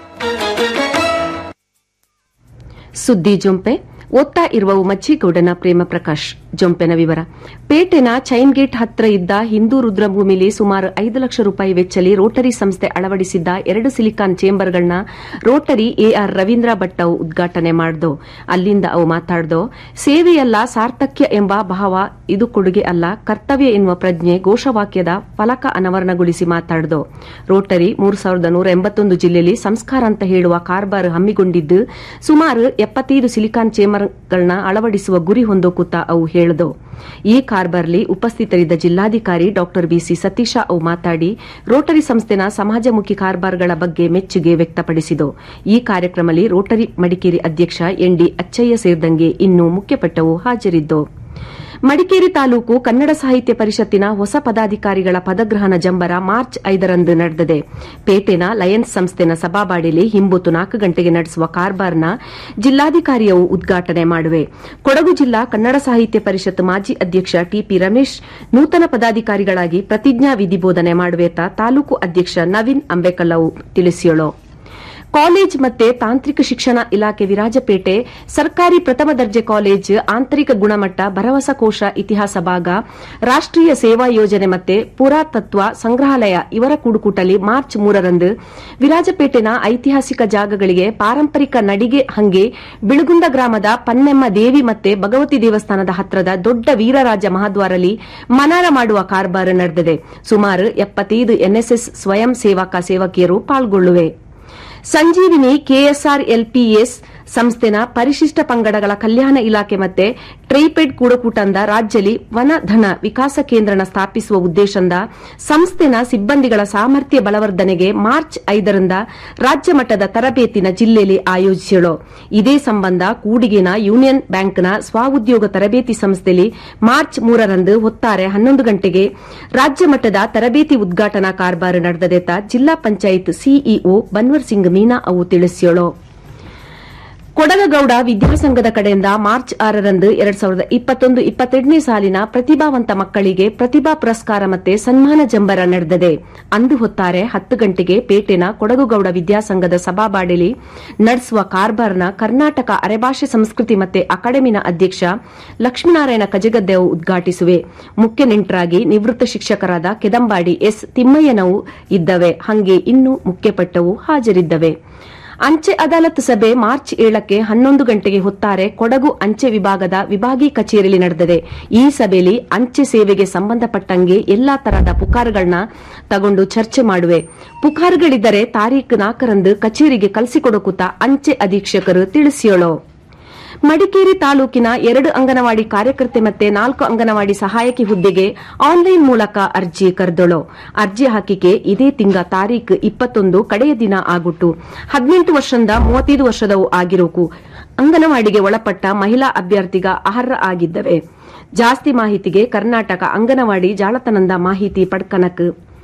ಸುದ್ದಿ ಜೊಂಪೆ ಓದ್ತಾ ಇರುವವು ಮಜ್ಜಿಗೌಡನ ಪ್ರೇಮ ಪ್ರಕಾಶ್ ಜೊಂಪೆನ ವಿವರ ಪೇಟೆನ ಚೈನ್ ಗೇಟ್ ಹತ್ರ ಇದ್ದ ಹಿಂದೂ ರುದ್ರಭೂಮಿಲಿ ಸುಮಾರು ಐದು ಲಕ್ಷ ರೂಪಾಯಿ ವೆಚ್ಚಲಿ ರೋಟರಿ ಸಂಸ್ಥೆ ಅಳವಡಿಸಿದ್ದ ಎರಡು ಸಿಲಿಕಾನ್ ಚೇಂಬರ್ಗಳನ್ನ ರೋಟರಿ ಎಆರ್ ರವೀಂದ್ರ ಭಟ್ ಅವು ಉದ್ಘಾಟನೆ ಮಾಡ್ದೋ ಅಲ್ಲಿಂದ ಅವು ಮಾತಾಡ್ದೋ ಸೇವೆಯಲ್ಲ ಸಾರ್ಥಕ್ಯ ಎಂಬ ಭಾವ ಇದು ಕೊಡುಗೆ ಅಲ್ಲ ಕರ್ತವ್ಯ ಎನ್ನುವ ಪ್ರಜ್ಞೆ ಘೋಷವಾಕ್ಯದ ಫಲಕ ಅನಾವರಣಗೊಳಿಸಿ ಮಾತಾಡ್ದೋ ರೋಟರಿ ಮೂರು ಸಾವಿರದ ನೂರ ಎಂಬತ್ತೊಂದು ಜಿಲ್ಲೆಯಲ್ಲಿ ಸಂಸ್ಕಾರ ಅಂತ ಹೇಳುವ ಕಾರ್ಬಾರ್ ಹಮ್ಮಿಕೊಂಡಿದ್ದು ಸುಮಾರು ಎಪ್ಪತ್ತೈದು ಸಿಲಿಕಾನ್ ಚೇಂಬರ್ಗಳನ್ನ ಅಳವಡಿಸುವ ಗುರಿ ಹೊಂದೋಕುತ್ತ ಅವು ಹೇಳ್ದೋ ಈ ಕಾರ್ಬಾರ್ಲಿ ಉಪಸ್ಥಿತರಿದ್ದ ಜಿಲ್ಲಾಧಿಕಾರಿ ಡಾ ಬಿಸಿ ಸತೀಶ ಅವು ಮಾತಾಡಿ ರೋಟರಿ ಸಂಸ್ಥೆನ ಸಮಾಜಮುಖಿ ಕಾರ್ಬಾರ್ಗಳ ಬಗ್ಗೆ ಮೆಚ್ಚುಗೆ ವ್ಯಕ್ತಪಡಿಸಿತು ಈ ಕಾರ್ಯಕ್ರಮದಲ್ಲಿ ರೋಟರಿ ಮಡಿಕೇರಿ ಅಧ್ಯಕ್ಷ ಎನ್ಡಿ ಅಚ್ಚಯ್ಯ ಸೇರಿದಂಗೆ ಇನ್ನೂ ಮುಖ್ಯಪಟ್ಟವು ಹಾಜರಿದ್ದು ಮಡಿಕೇರಿ ತಾಲೂಕು ಕನ್ನಡ ಸಾಹಿತ್ಯ ಪರಿಷತ್ತಿನ ಹೊಸ ಪದಾಧಿಕಾರಿಗಳ ಪದಗ್ರಹಣ ಜಂಬರ ಮಾರ್ಚ್ ಐದರಂದು ನಡೆದಿದೆ ಪೇಟೆನ ಲಯನ್ಸ್ ಸಂಸ್ಥೆನ ಸಭಾಬಾಡಿಲಿ ಹಿಂಬುತ್ತು ನಾಲ್ಕು ಗಂಟೆಗೆ ನಡೆಸುವ ಕಾರ್ಬಾರ್ನ ಜಿಲ್ಲಾಧಿಕಾರಿಯವು ಉದ್ಘಾಟನೆ ಮಾಡುವೆ ಕೊಡಗು ಜಿಲ್ಲಾ ಕನ್ನಡ ಸಾಹಿತ್ಯ ಪರಿಷತ್ ಮಾಜಿ ಅಧ್ಯಕ್ಷ ಟಿಪಿ ರಮೇಶ್ ನೂತನ ಪದಾಧಿಕಾರಿಗಳಾಗಿ ಪ್ರತಿಜ್ಞಾ ವಿಧಿ ಬೋಧನೆ ಮಾಡುವೇತ ತಾಲೂಕು ಅಧ್ಯಕ್ಷ ನವೀನ್ ಅಂಬೇಕಲ್ಲವು ತಿಳಿಸಿಯಳು ಕಾಲೇಜ್ ಮತ್ತೆ ತಾಂತ್ರಿಕ ಶಿಕ್ಷಣ ಇಲಾಖೆ ವಿರಾಜಪೇಟೆ ಸರ್ಕಾರಿ ಪ್ರಥಮ ದರ್ಜೆ ಕಾಲೇಜ್ ಆಂತರಿಕ ಗುಣಮಟ್ಟ ಭರವಸಾ ಕೋಶ ಇತಿಹಾಸ ಭಾಗ ರಾಷ್ಟೀಯ ಸೇವಾ ಯೋಜನೆ ಮತ್ತೆ ಪುರಾತತ್ವ ಸಂಗ್ರಹಾಲಯ ಇವರ ಕೂಡುಕೂಟಲಿ ಮಾರ್ಚ್ ಮೂರರಂದು ವಿರಾಜಪೇಟೆನ ಐತಿಹಾಸಿಕ ಜಾಗಗಳಿಗೆ ಪಾರಂಪರಿಕ ನಡಿಗೆ ಹಂಗೆ ಬಿಳುಗುಂದ ಗ್ರಾಮದ ಪನ್ನೆಮ್ಮ ದೇವಿ ಮತ್ತೆ ಭಗವತಿ ದೇವಸ್ಥಾನದ ಹತ್ರದ ದೊಡ್ಡ ವೀರರಾಜ ಮಹಾದ್ವಾರಲಿ ಮನಾರ ಮಾಡುವ ಕಾರ್ಬಾರ್ ನಡೆದಿದೆ ಸುಮಾರು ಎಪ್ಪತ್ತೈದು ಎನ್ಎಸ್ಎಸ್ ಸ್ವಯಂ ಸೇವಕ ಸೇವಕಿಯರು ಪಾಲ್ಗೊಳ್ಳುವೆ ಸಂಜೀವಿನಿ ಕೆಎಸ್ಆರ್ ಎಲ್ಪಿಎಸ್ ಸಂಸ್ಥೆನ ಪರಿಶಿಷ್ಟ ಪಂಗಡಗಳ ಕಲ್ಯಾಣ ಇಲಾಖೆ ಮತ್ತೆ ಟ್ರೈಪೆಡ್ ಕೂಡಕೂಟಂದ ರಾಜ್ಯಲಿ ವನಧನ ವಿಕಾಸ ಕೇಂದ್ರನ ಸ್ಥಾಪಿಸುವ ಉದ್ದೇಶದಿಂದ ಸಂಸ್ಥೆನ ಸಿಬ್ಬಂದಿಗಳ ಸಾಮರ್ಥ್ಯ ಬಲವರ್ಧನೆಗೆ ಮಾರ್ಚ್ ಐದರಿಂದ ರಾಜ್ಯ ಮಟ್ಟದ ತರಬೇತಿನ ಜಿಲ್ಲೆಯಲ್ಲಿ ಆಯೋಜಿಸಲು ಇದೇ ಸಂಬಂಧ ಕೂಡಿಗಿನ ಯೂನಿಯನ್ ಬ್ಯಾಂಕ್ನ ಸ್ವಉದ್ಯೋಗ ತರಬೇತಿ ಸಂಸ್ಥೆಯಲ್ಲಿ ಮಾರ್ಚ್ ಮೂರರಂದು ಹೊತ್ತಾರೆ ಹನ್ನೊಂದು ಗಂಟೆಗೆ ರಾಜ್ಯ ಮಟ್ಟದ ತರಬೇತಿ ಉದ್ಘಾಟನಾ ಕಾರ್ಬಾರ್ ನಡೆದದೆತ ಜಿಲ್ಲಾ ಪಂಚಾಯತ್ ಸಿಇಒ ಬನ್ವರ್ ಸಿಂಗ್ ಮೀನಾ ಅವು ತಿಳಿಸಿಯಳು ಕೊಡಗಗೌಡ ವಿದ್ಯಾಸಂಘದ ಕಡೆಯಿಂದ ಮಾರ್ಚ್ ಆರರಂದು ಎರಡ್ ಸಾವಿರದ ಇಪ್ಪತ್ತೊಂದು ಇಪ್ಪತ್ತೆರಡನೇ ಸಾಲಿನ ಪ್ರತಿಭಾವಂತ ಮಕ್ಕಳಿಗೆ ಪ್ರತಿಭಾ ಪುರಸ್ಕಾರ ಮತ್ತೆ ಸನ್ಮಾನ ಜಂಬರ ನಡೆದಿದೆ ಅಂದು ಹೊತ್ತಾರೆ ಹತ್ತು ಗಂಟೆಗೆ ಪೇಟೆನ ಕೊಡಗುಗೌಡ ವಿದ್ಯಾಸಂಘದ ಸಭಾಬಾಡಿಲಿ ನಡೆಸುವ ಕಾರ್ಬಾರ್ನ ಕರ್ನಾಟಕ ಅರೆಭಾಷೆ ಸಂಸ್ಕೃತಿ ಮತ್ತೆ ಅಕಾಡೆಮಿನ ಅಧ್ಯಕ್ಷ ಲಕ್ಷ್ಮೀನಾರಾಯಣ ಕಜಗದ್ದೆ ಉದ್ಘಾಟಿಸುವೆ ಮುಖ್ಯ ನೆಂಟರಾಗಿ ನಿವೃತ್ತ ಶಿಕ್ಷಕರಾದ ಕೆದಂಬಾಡಿ ಎಸ್ ತಿಮ್ಮಯ್ಯನವು ಇದ್ದವೆ ಹಂಗೆ ಇನ್ನೂ ಮುಖ್ಯಪಟ್ಟವು ಹಾಜರಿದ್ದವೆ ಅಂಚೆ ಅದಾಲತ್ ಸಭೆ ಮಾರ್ಚ್ ಏಳಕ್ಕೆ ಹನ್ನೊಂದು ಗಂಟೆಗೆ ಹೊತ್ತಾರೆ ಕೊಡಗು ಅಂಚೆ ವಿಭಾಗದ ವಿಭಾಗೀಯ ಕಚೇರಿಯಲ್ಲಿ ನಡೆದಿದೆ ಈ ಸಭೆಯಲ್ಲಿ ಅಂಚೆ ಸೇವೆಗೆ ಸಂಬಂಧಪಟ್ಟಂಗೆ ಎಲ್ಲಾ ತರಹದ ಪುಕಾರುಗಳನ್ನ ತಗೊಂಡು ಚರ್ಚೆ ಮಾಡುವೆ ಪುಕಾರುಗಳಿದ್ದರೆ ತಾರೀಖು ನಾಲ್ಕರಂದು ಕಚೇರಿಗೆ ಕಲಿಸಿಕೊಡಕುತ್ತ ಅಂಚೆ ಅಧೀಕ್ಷಕರು ತಿಳಿಸಿಯೋಳು ಮಡಿಕೇರಿ ತಾಲೂಕಿನ ಎರಡು ಅಂಗನವಾಡಿ ಕಾರ್ಯಕರ್ತೆ ಮತ್ತೆ ನಾಲ್ಕು ಅಂಗನವಾಡಿ ಸಹಾಯಕಿ ಹುದ್ದೆಗೆ ಆನ್ಲೈನ್ ಮೂಲಕ ಅರ್ಜಿ ಕರೆದಳು ಅರ್ಜಿ ಹಾಕಿಕೆ ಇದೇ ತಿಂಗ ತಾರೀಖು ಇಪ್ಪತ್ತೊಂದು ಕಡೆಯ ದಿನ ಆಗುಟ್ಟು ಹದಿನೆಂಟು ವರ್ಷದಿಂದ ಮೂವತ್ತೈದು ವರ್ಷದವು ಆಗಿರೋಕು ಅಂಗನವಾಡಿಗೆ ಒಳಪಟ್ಟ ಮಹಿಳಾ ಅಭ್ಯರ್ಥಿಗ ಅರ್ಹ ಆಗಿದ್ದವೆ ಜಾಸ್ತಿ ಮಾಹಿತಿಗೆ ಕರ್ನಾಟಕ ಅಂಗನವಾಡಿ ಜಾಲತಾಣದ ಮಾಹಿತಿ ಪಡ್ಕನಕ್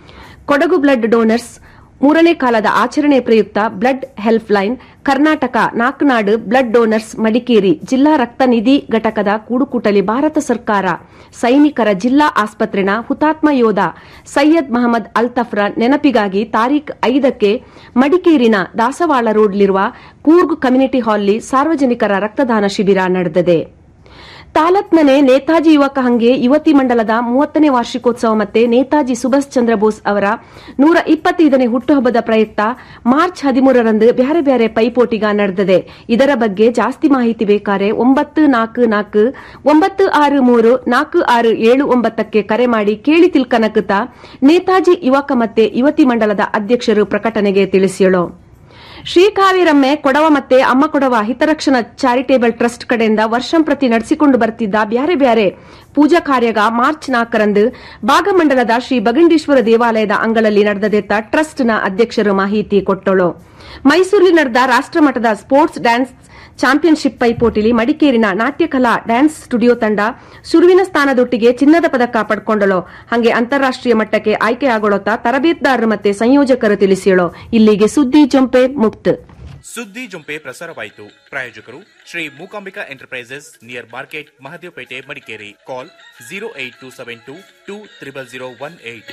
ಕೊಡಗು ಬ್ಲಡ್ ಡೋನರ್ಸ್ ಮೂರನೇ ಕಾಲದ ಆಚರಣೆ ಪ್ರಯುಕ್ತ ಬ್ಲಡ್ ಹೆಲ್ಪ್ ಲೈನ್ ಕರ್ನಾಟಕ ನಾಕ್ನಾಡು ಬ್ಲಡ್ ಡೋನರ್ಸ್ ಮಡಿಕೇರಿ ಜಿಲ್ಲಾ ರಕ್ತ ನಿಧಿ ಘಟಕದ ಕೂಡುಕೂಟಲಿ ಭಾರತ ಸರ್ಕಾರ ಸೈನಿಕರ ಜಿಲ್ಲಾ ಆಸ್ಪತ್ರೆನ ಹುತಾತ್ಮ ಯೋಧ ಸೈಯದ್ ಮಹಮ್ಮದ್ ಅಲ್ತಫ್ರ ನೆನಪಿಗಾಗಿ ತಾರೀಖ್ ಐದಕ್ಕೆ ಮಡಿಕೇರಿನ ದಾಸವಾಳ ರೋಡ್ಲಿರುವ ಕೂರ್ಗ್ ಕಮ್ಯುನಿಟಿ ಹಾಲ್ನಲ್ಲಿ ಸಾರ್ವಜನಿಕರ ರಕ್ತದಾನ ಶಿಬಿರ ನಡೆದಿದೆ ತಾಲತ್ನನೆ ನೇತಾಜಿ ಯುವಕ ಹಂಗೆ ಯುವತಿ ಮಂಡಲದ ಮೂವತ್ತನೇ ವಾರ್ಷಿಕೋತ್ಸವ ಮತ್ತೆ ನೇತಾಜಿ ಸುಭಾಷ್ ಚಂದ್ರ ಬೋಸ್ ಅವರ ನೂರ ಇಪ್ಪತ್ತೈದನೇ ಹುಟ್ಟುಹಬ್ಬದ ಪ್ರಯುಕ್ತ ಮಾರ್ಚ್ ಹದಿಮೂರರಂದು ಬ್ಯಾರೆ ಬ್ಯಾರೆ ಪೈಪೋಟಿಗ ನಡೆದಿದೆ ಇದರ ಬಗ್ಗೆ ಜಾಸ್ತಿ ಮಾಹಿತಿ ಬೇಕಾರೆ ಒಂಬತ್ತು ನಾಲ್ಕು ನಾಲ್ಕು ಒಂಬತ್ತು ಆರು ಮೂರು ನಾಲ್ಕು ಆರು ಏಳು ಒಂಬತ್ತಕ್ಕೆ ಕರೆ ಮಾಡಿ ಕೇಳಿ ತಿಳ್ಕನಕುತ್ತ ನೇತಾಜಿ ಯುವಕ ಮತ್ತೆ ಯುವತಿ ಮಂಡಲದ ಅಧ್ಯಕ್ಷರು ಪ್ರಕಟಣೆಗೆ ತಿಳಿಸಿಯಳು ಶ್ರೀಕಾವೇರಮ್ಮೆ ಕೊಡವ ಮತ್ತೆ ಅಮ್ಮ ಕೊಡವ ಹಿತರಕ್ಷಣಾ ಚಾರಿಟೇಬಲ್ ಟ್ರಸ್ಟ್ ಕಡೆಯಿಂದ ವರ್ಷಂಪ್ರತಿ ನಡೆಸಿಕೊಂಡು ಬರ್ತಿದ್ದ ಬ್ಯಾರೆ ಬ್ಯಾರೆ ಪೂಜಾ ಕಾರ್ಯಗ ಮಾರ್ಚ್ ನಾಲ್ಕರಂದು ಭಾಗಮಂಡಲದ ಶ್ರೀ ಬಗಂಡೇಶ್ವರ ದೇವಾಲಯದ ಅಂಗಳಲ್ಲಿ ನಡೆದದೆತ್ತ ಟ್ರಸ್ಟ್ನ ಅಧ್ಯಕ್ಷರು ಮಾಹಿತಿ ಕೊಟ್ಟಳು ಮೈಸೂರಿನಲ್ಲಿ ನಡೆದ ರಾಷ್ಟ್ರಮಟ್ಟದ ಸ್ಪೋರ್ಟ್ಸ್ ಡ್ಯಾನ್ಸ್ ಚಾಂಪಿಯನ್ಶಿಪ್ ಪೈಪೋಟಿಲಿ ಮಡಿಕೇರಿನ ನಾಟ್ಯಕಲಾ ಡ್ಯಾನ್ಸ್ ಸ್ಟುಡಿಯೋ ತಂಡ ಶುರುವಿನ ಸ್ಥಾನದೊಟ್ಟಿಗೆ ಚಿನ್ನದ ಪದಕ ಪಡ್ಕೊಂಡಳು ಹಾಗೆ ಅಂತಾರಾಷ್ಟೀಯ ಮಟ್ಟಕ್ಕೆ ಆಯ್ಕೆಯಾಗೊಳ್ಳುತ್ತಾ ತರಬೇತುದಾರರು ಮತ್ತೆ ಸಂಯೋಜಕರು ತಿಳಿಸಿಯಳು ಇಲ್ಲಿಗೆ ಸುದ್ದಿ ಜೊಂಪೆ ಮುಕ್ತ ಸುದ್ದಿ ಜುಂಪೆ ಪ್ರಸಾರವಾಯಿತು ಪ್ರಾಯೋಜಕರು Shri Mookambika enterprises near market Mahadevpet Madikeri call zero eight two seven two two triple zero one eight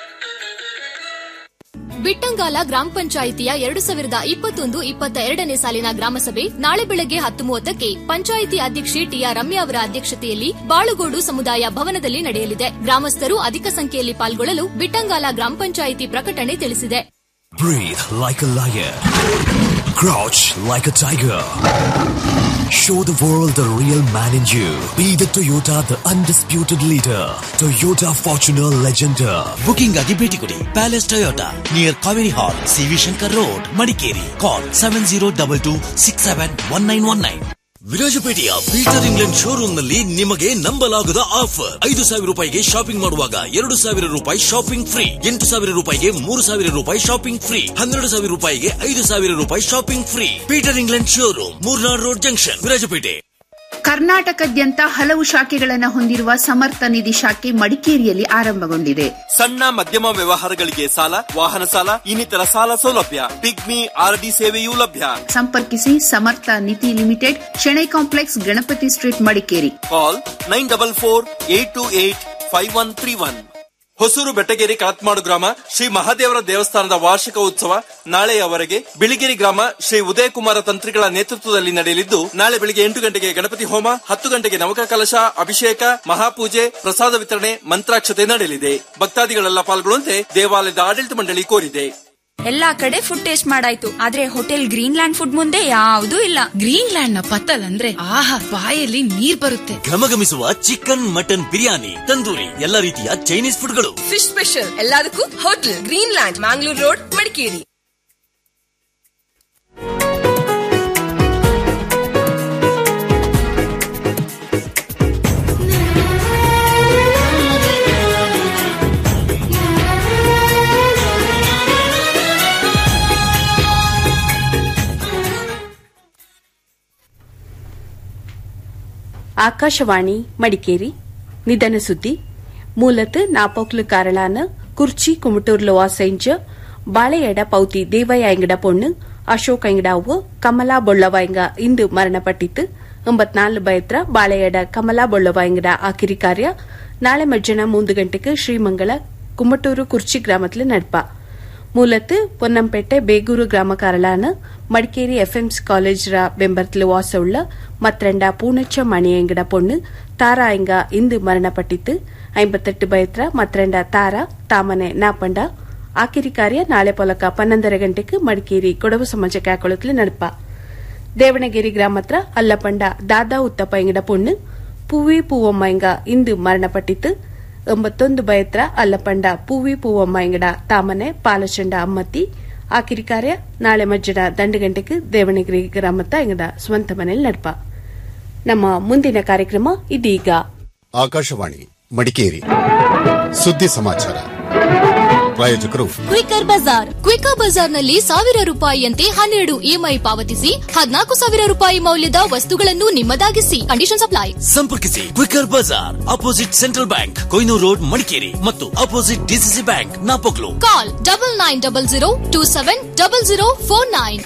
ಬಿಟ್ಟಂಗಾಲ ಗ್ರಾಮ ಪಂಚಾಯಿತಿಯ ಎರಡು ಸಾವಿರದ ಇಪ್ಪತ್ತೊಂದು ಇಪ್ಪತ್ತ ಎರಡನೇ ಸಾಲಿನ ಗ್ರಾಮಸಭೆ ನಾಳೆ ಬೆಳಗ್ಗೆ ಹತ್ತು ಮೂವತ್ತಕ್ಕೆ ಪಂಚಾಯಿತಿ ಅಧ್ಯಕ್ಷೆ ಟಿಆರ್ ರಮ್ಯಾ ಅವರ ಅಧ್ಯಕ್ಷತೆಯಲ್ಲಿ ಬಾಳುಗೋಡು ಸಮುದಾಯ ಭವನದಲ್ಲಿ ನಡೆಯಲಿದೆ ಗ್ರಾಮಸ್ಥರು ಅಧಿಕ ಸಂಖ್ಯೆಯಲ್ಲಿ ಪಾಲ್ಗೊಳ್ಳಲು ಬಿಟ್ಟಂಗಾಲ ಗ್ರಾಮ ಪಂಚಾಯಿತಿ ಪ್ರಕಟಣೆ ತಿಳಿಸಿದೆ Breathe like a lion. Crouch like a tiger. Show the world the real man in you. Be the Toyota, the undisputed leader. Toyota Fortuner Legender. Booking ಆಗಿ ಭೇಟಿ ಕೊಡಿ palace Toyota near Kaveri hall CV Shankar road Madikeri call seven zero double two six seven one nine one nine ವಿರಾಜಪೇಟೆಯ Peter England showroom ನಲ್ಲಿ ನಿಮಗೆ ನಂಬಲಾಗದ offer ಐದು ಸಾವಿರ ರೂಪಾಯಿಗೆ shopping ಮಾಡುವಾಗ ಎರಡು ಸಾವಿರ ರೂಪಾಯಿ ಶಾಪಿಂಗ್ ಫ್ರೀ ಎಂಟು ಸಾವಿರ ರೂಪಾಯಿಗೆ ಮೂರು ಸಾವಿರ ರೂಪಾಯಿ ಶಾಪಿಂಗ್ ಫ್ರೀ ಹನ್ನೆರಡು ಸಾವಿರ ರೂಪಾಯಿಗೆ ಐದು ಸಾವಿರ ರೂಪಾಯಿ shopping free Peter England showroom Murnad road junction Virajpet ಕರ್ನಾಟಕದ್ಯಂತ ಹಲವು ಶಾಖೆಗಳನ್ನು ಹೊಂದಿರುವ ಸಮರ್ಥ ನಿಧಿ ಶಾಖೆ ಮಡಿಕೇರಿಯಲ್ಲಿ ಆರಂಭಗೊಂಡಿದೆ ಸಣ್ಣ ಮಧ್ಯಮ ವ್ಯವಹಾರಗಳಿಗೆ ಸಾಲ ವಾಹನ ಸಾಲ ಇನ್ನಿತರ ಸಾಲ ಸೌಲಭ್ಯ ಪಿಗ್ಮಿ ಆರ್ಡಿ ಸೇವೆಯೂ ಲಭ್ಯ ಸಂಪರ್ಕಿಸಿ Samartha Nidhi limited Shenoy complex Ganapati street Madikeri call nine double four eight two eight five one three one Hosur Bettageri ಕಳತ್ಮಾಡು ಗ್ರಾಮ ಶ್ರೀ ಮಹಾದೇವರ ದೇವಸ್ಥಾನದ ವಾರ್ಷಿಕ ಉತ್ಸವ ನಾಳೆಯವರೆಗೆ ಬಿಳಿಗಿರಿ ಗ್ರಾಮ ಶ್ರೀ ಉದಯಕುಮಾರ ತಂತ್ರಿಗಳ ನೇತೃತ್ವದಲ್ಲಿ ನಡೆಯಲಿದ್ದು ನಾಳೆ ಬೆಳಿಗ್ಗೆ ಎಂಟು ಗಂಟೆಗೆ ಗಣಪತಿ ಹೋಮ ಹತ್ತು ಗಂಟೆಗೆ ನವಕ ಕಲಶ ಅಭಿಷೇಕ ಮಹಾಪೂಜೆ ಪ್ರಸಾದ ವಿತರಣೆ ಮಂತ್ರಾಕ್ಷತೆ ನಡೆಯಲಿದೆ ಭಕ್ತಾದಿಗಳೆಲ್ಲ ಪಾಲ್ಗೊಳ್ಳುವಂತೆ ದೇವಾಲಯದ ಆಡಳಿತ ಮಂಡಳಿ ಕೋರಿದೆ ಎಲ್ಲಾ ಕಡೆ ಫುಡ್ ಟೇಸ್ಟ್ ಮಾಡಾಯ್ತು ಆದ್ರೆ ಹೋಟೆಲ್ ಗ್ರೀನ್ ಲ್ಯಾಂಡ್ ಫುಡ್ ಮುಂದೆ ಯಾವ್ದೂ ಇಲ್ಲ ಗ್ರೀನ್ ಲ್ಯಾಂಡ್ ನ ಪತ್ತಲ್ ಅಂದ್ರೆ ಆಹಾ ಬಾಯಲ್ಲಿ ನೀರ್ ಬರುತ್ತೆ ಘಮಘಮಿಸುವ ಚಿಕನ್ ಮಟನ್ ಬಿರಿಯಾನಿ ತಂದೂರಿ ಎಲ್ಲ ರೀತಿಯ ಚೈನೀಸ್ ಫುಡ್ಗಳು ಫಿಶ್ ಸ್ಪೆಷಲ್ ಎಲ್ಲದಕ್ಕೂ hotel green land Mangalore road Madikeri Akashvani Madikeri ನಿಧನ ಸುದ್ದಿ ಮೂಲತಃ ನಾಪೋಕ್ಲು ಕಾರಳಾನ ಕುರ್ಚಿ ಕುಮಟೂರ್ಲು ವಾಸೆಂಜ ಬಾಳೆಯಡ ಪೌತಿ ದೇವಯ್ಯ ಎಂಗಡ பொண்ணு ಅಶೋಕ್ ಎಂಗಡಾವು ಕಮಲಾ ಬೊಳ್ಳವ ಎಂಗ ಇಂದು ಮರಣಪಟ್ಟಿತ್ತು ಎಂಬತ್ನಾಲ್ಕು ಬಯತ್ರ ಬಾಳೆಯಡ ಕಮಲಾ ಬೊಳ್ಳವ ಎಂಗಡ ಆಕಿರಿ ಕಾರ್ಯ ನಾಳೆ ಮಧ್ಯಾಹ್ನ ಮೂಂದು ಗಂಟೆಗೆ ಶ್ರೀಮಂಗಳ ಕುಮಟೂರು ಕುರ್ಚಿ ಗ್ರಾಮത്തിൽ ನಡ್ಪ ಮೂಲത്ത് പൊന്നംപേട്ടെ ಬೇಗೂರು ಗ್ರಾಮ ಕಾರಳಾನ ಮಡಿಕೇರಿ ಎಫ್ಎಂಸ್ ಕಾಲೇಜ್ ರ ಬೆಂಬರ್ತಿಲು ವಾಸವುಳ್ಳ ಮತ್ರಂಡ ಪೂಣಚ್ಚ ಮಣಿಯಂಗಡ ಪೊಣ್ಣು ತಾರಾ ಎಂಗ ಇಂದು ಮರಣಪಟ್ಟಿತ್ತು ಐಂಬತ್ತೆಟ್ಟು ಬಯತ್ರ ಮತ್ರಂಡ ತಾರಾ ತಾಮನೆ ನಾಪಂಡ ಆಕಿರಿ ಕಾರ್ಯ ನಾಳೆ ಪೊಲಕ ಪನ್ನೊಂದರ ಗಂಟೆಗೆ ಮಡಿಕೇರಿ ಕೊಡವು ಸಮಾಜ ಕ್ಯಾಕೊಳತ್ಲು ನಡಪ ದೇವಣಗೆರೆ ಗ್ರಾಮತ್ರ ಅಲ್ಲಪಂಡ ದಾದಾ ಉತ್ತಪ್ಪ ಎಂಗಡ ಪೊಣ್ಣು ಪೂವಿ ಪೂವಮ್ಮ ಎಂಗ ಇಂದು ಮರಣಪಟ್ಟಿತ್ತು ಎಂಬತ್ತೊಂದು ಬಯತ್ರ ಅಲ್ಲಪಂಡ ಪೂವಿ ಪೂವಮ್ಮ ಎಂಗಡ ತಾಮನೆ ಪಾಲಚಂಡ ಅಮ್ಮತ್ತಿ ಆಕಿರಿ ಕಾರ್ಯ ನಾಳೆ ಮಜ್ಜನ ದಂಡು ಗಂಟೆಗೆ ದೇವಣಗಿರಿ ಗ್ರಾಮತ್ತ ಎಂಗಡ ಸ್ವಂತ ಮನೇಲಿ ನಡ್ಪ ನಮ್ಮ ಮುಂದಿನ ಕಾರ್ಯಕ್ರಮ ಇದೀಗ ಆಕಾಶವಾಣಿ ಮಡಿಕೇರಿ ಸುದ್ದಿ ಸಮಾಚಾರ ಪ್ರಾಯೋಜಕರು ಕ್ವಿಕರ್ ಬಜಾರ್ ಕ್ವಿಕರ್ ಬಜಾರ್ನಲ್ಲಿ ಸಾವಿರ ರೂಪಾಯಿಯಂತೆ ಹನ್ನೆರಡು ಇಎಂಐ ಪಾವತಿಸಿ ಹದಿನಾಲ್ಕು ಸಾವಿರ ರೂಪಾಯಿ ಮೌಲ್ಯದ ವಸ್ತುಗಳನ್ನು ನಿಮ್ಮದಾಗಿಸಿ ಕಂಡೀಷನ್ ಅಪ್ಲೈ ಸಂಪರ್ಕಿಸಿ ಕ್ವಿಕರ್ ಬಜಾರ್ ಅಪೋಸಿಟ್ ಸೆಂಟ್ರಲ್ ಬ್ಯಾಂಕ್ ಕೊಯ್ನೂರು ರೋಡ್ ಮಡಿಕೇರಿ ಮತ್ತು opposite DCC bank Napoklu call double nine double zero two seven double zero four nine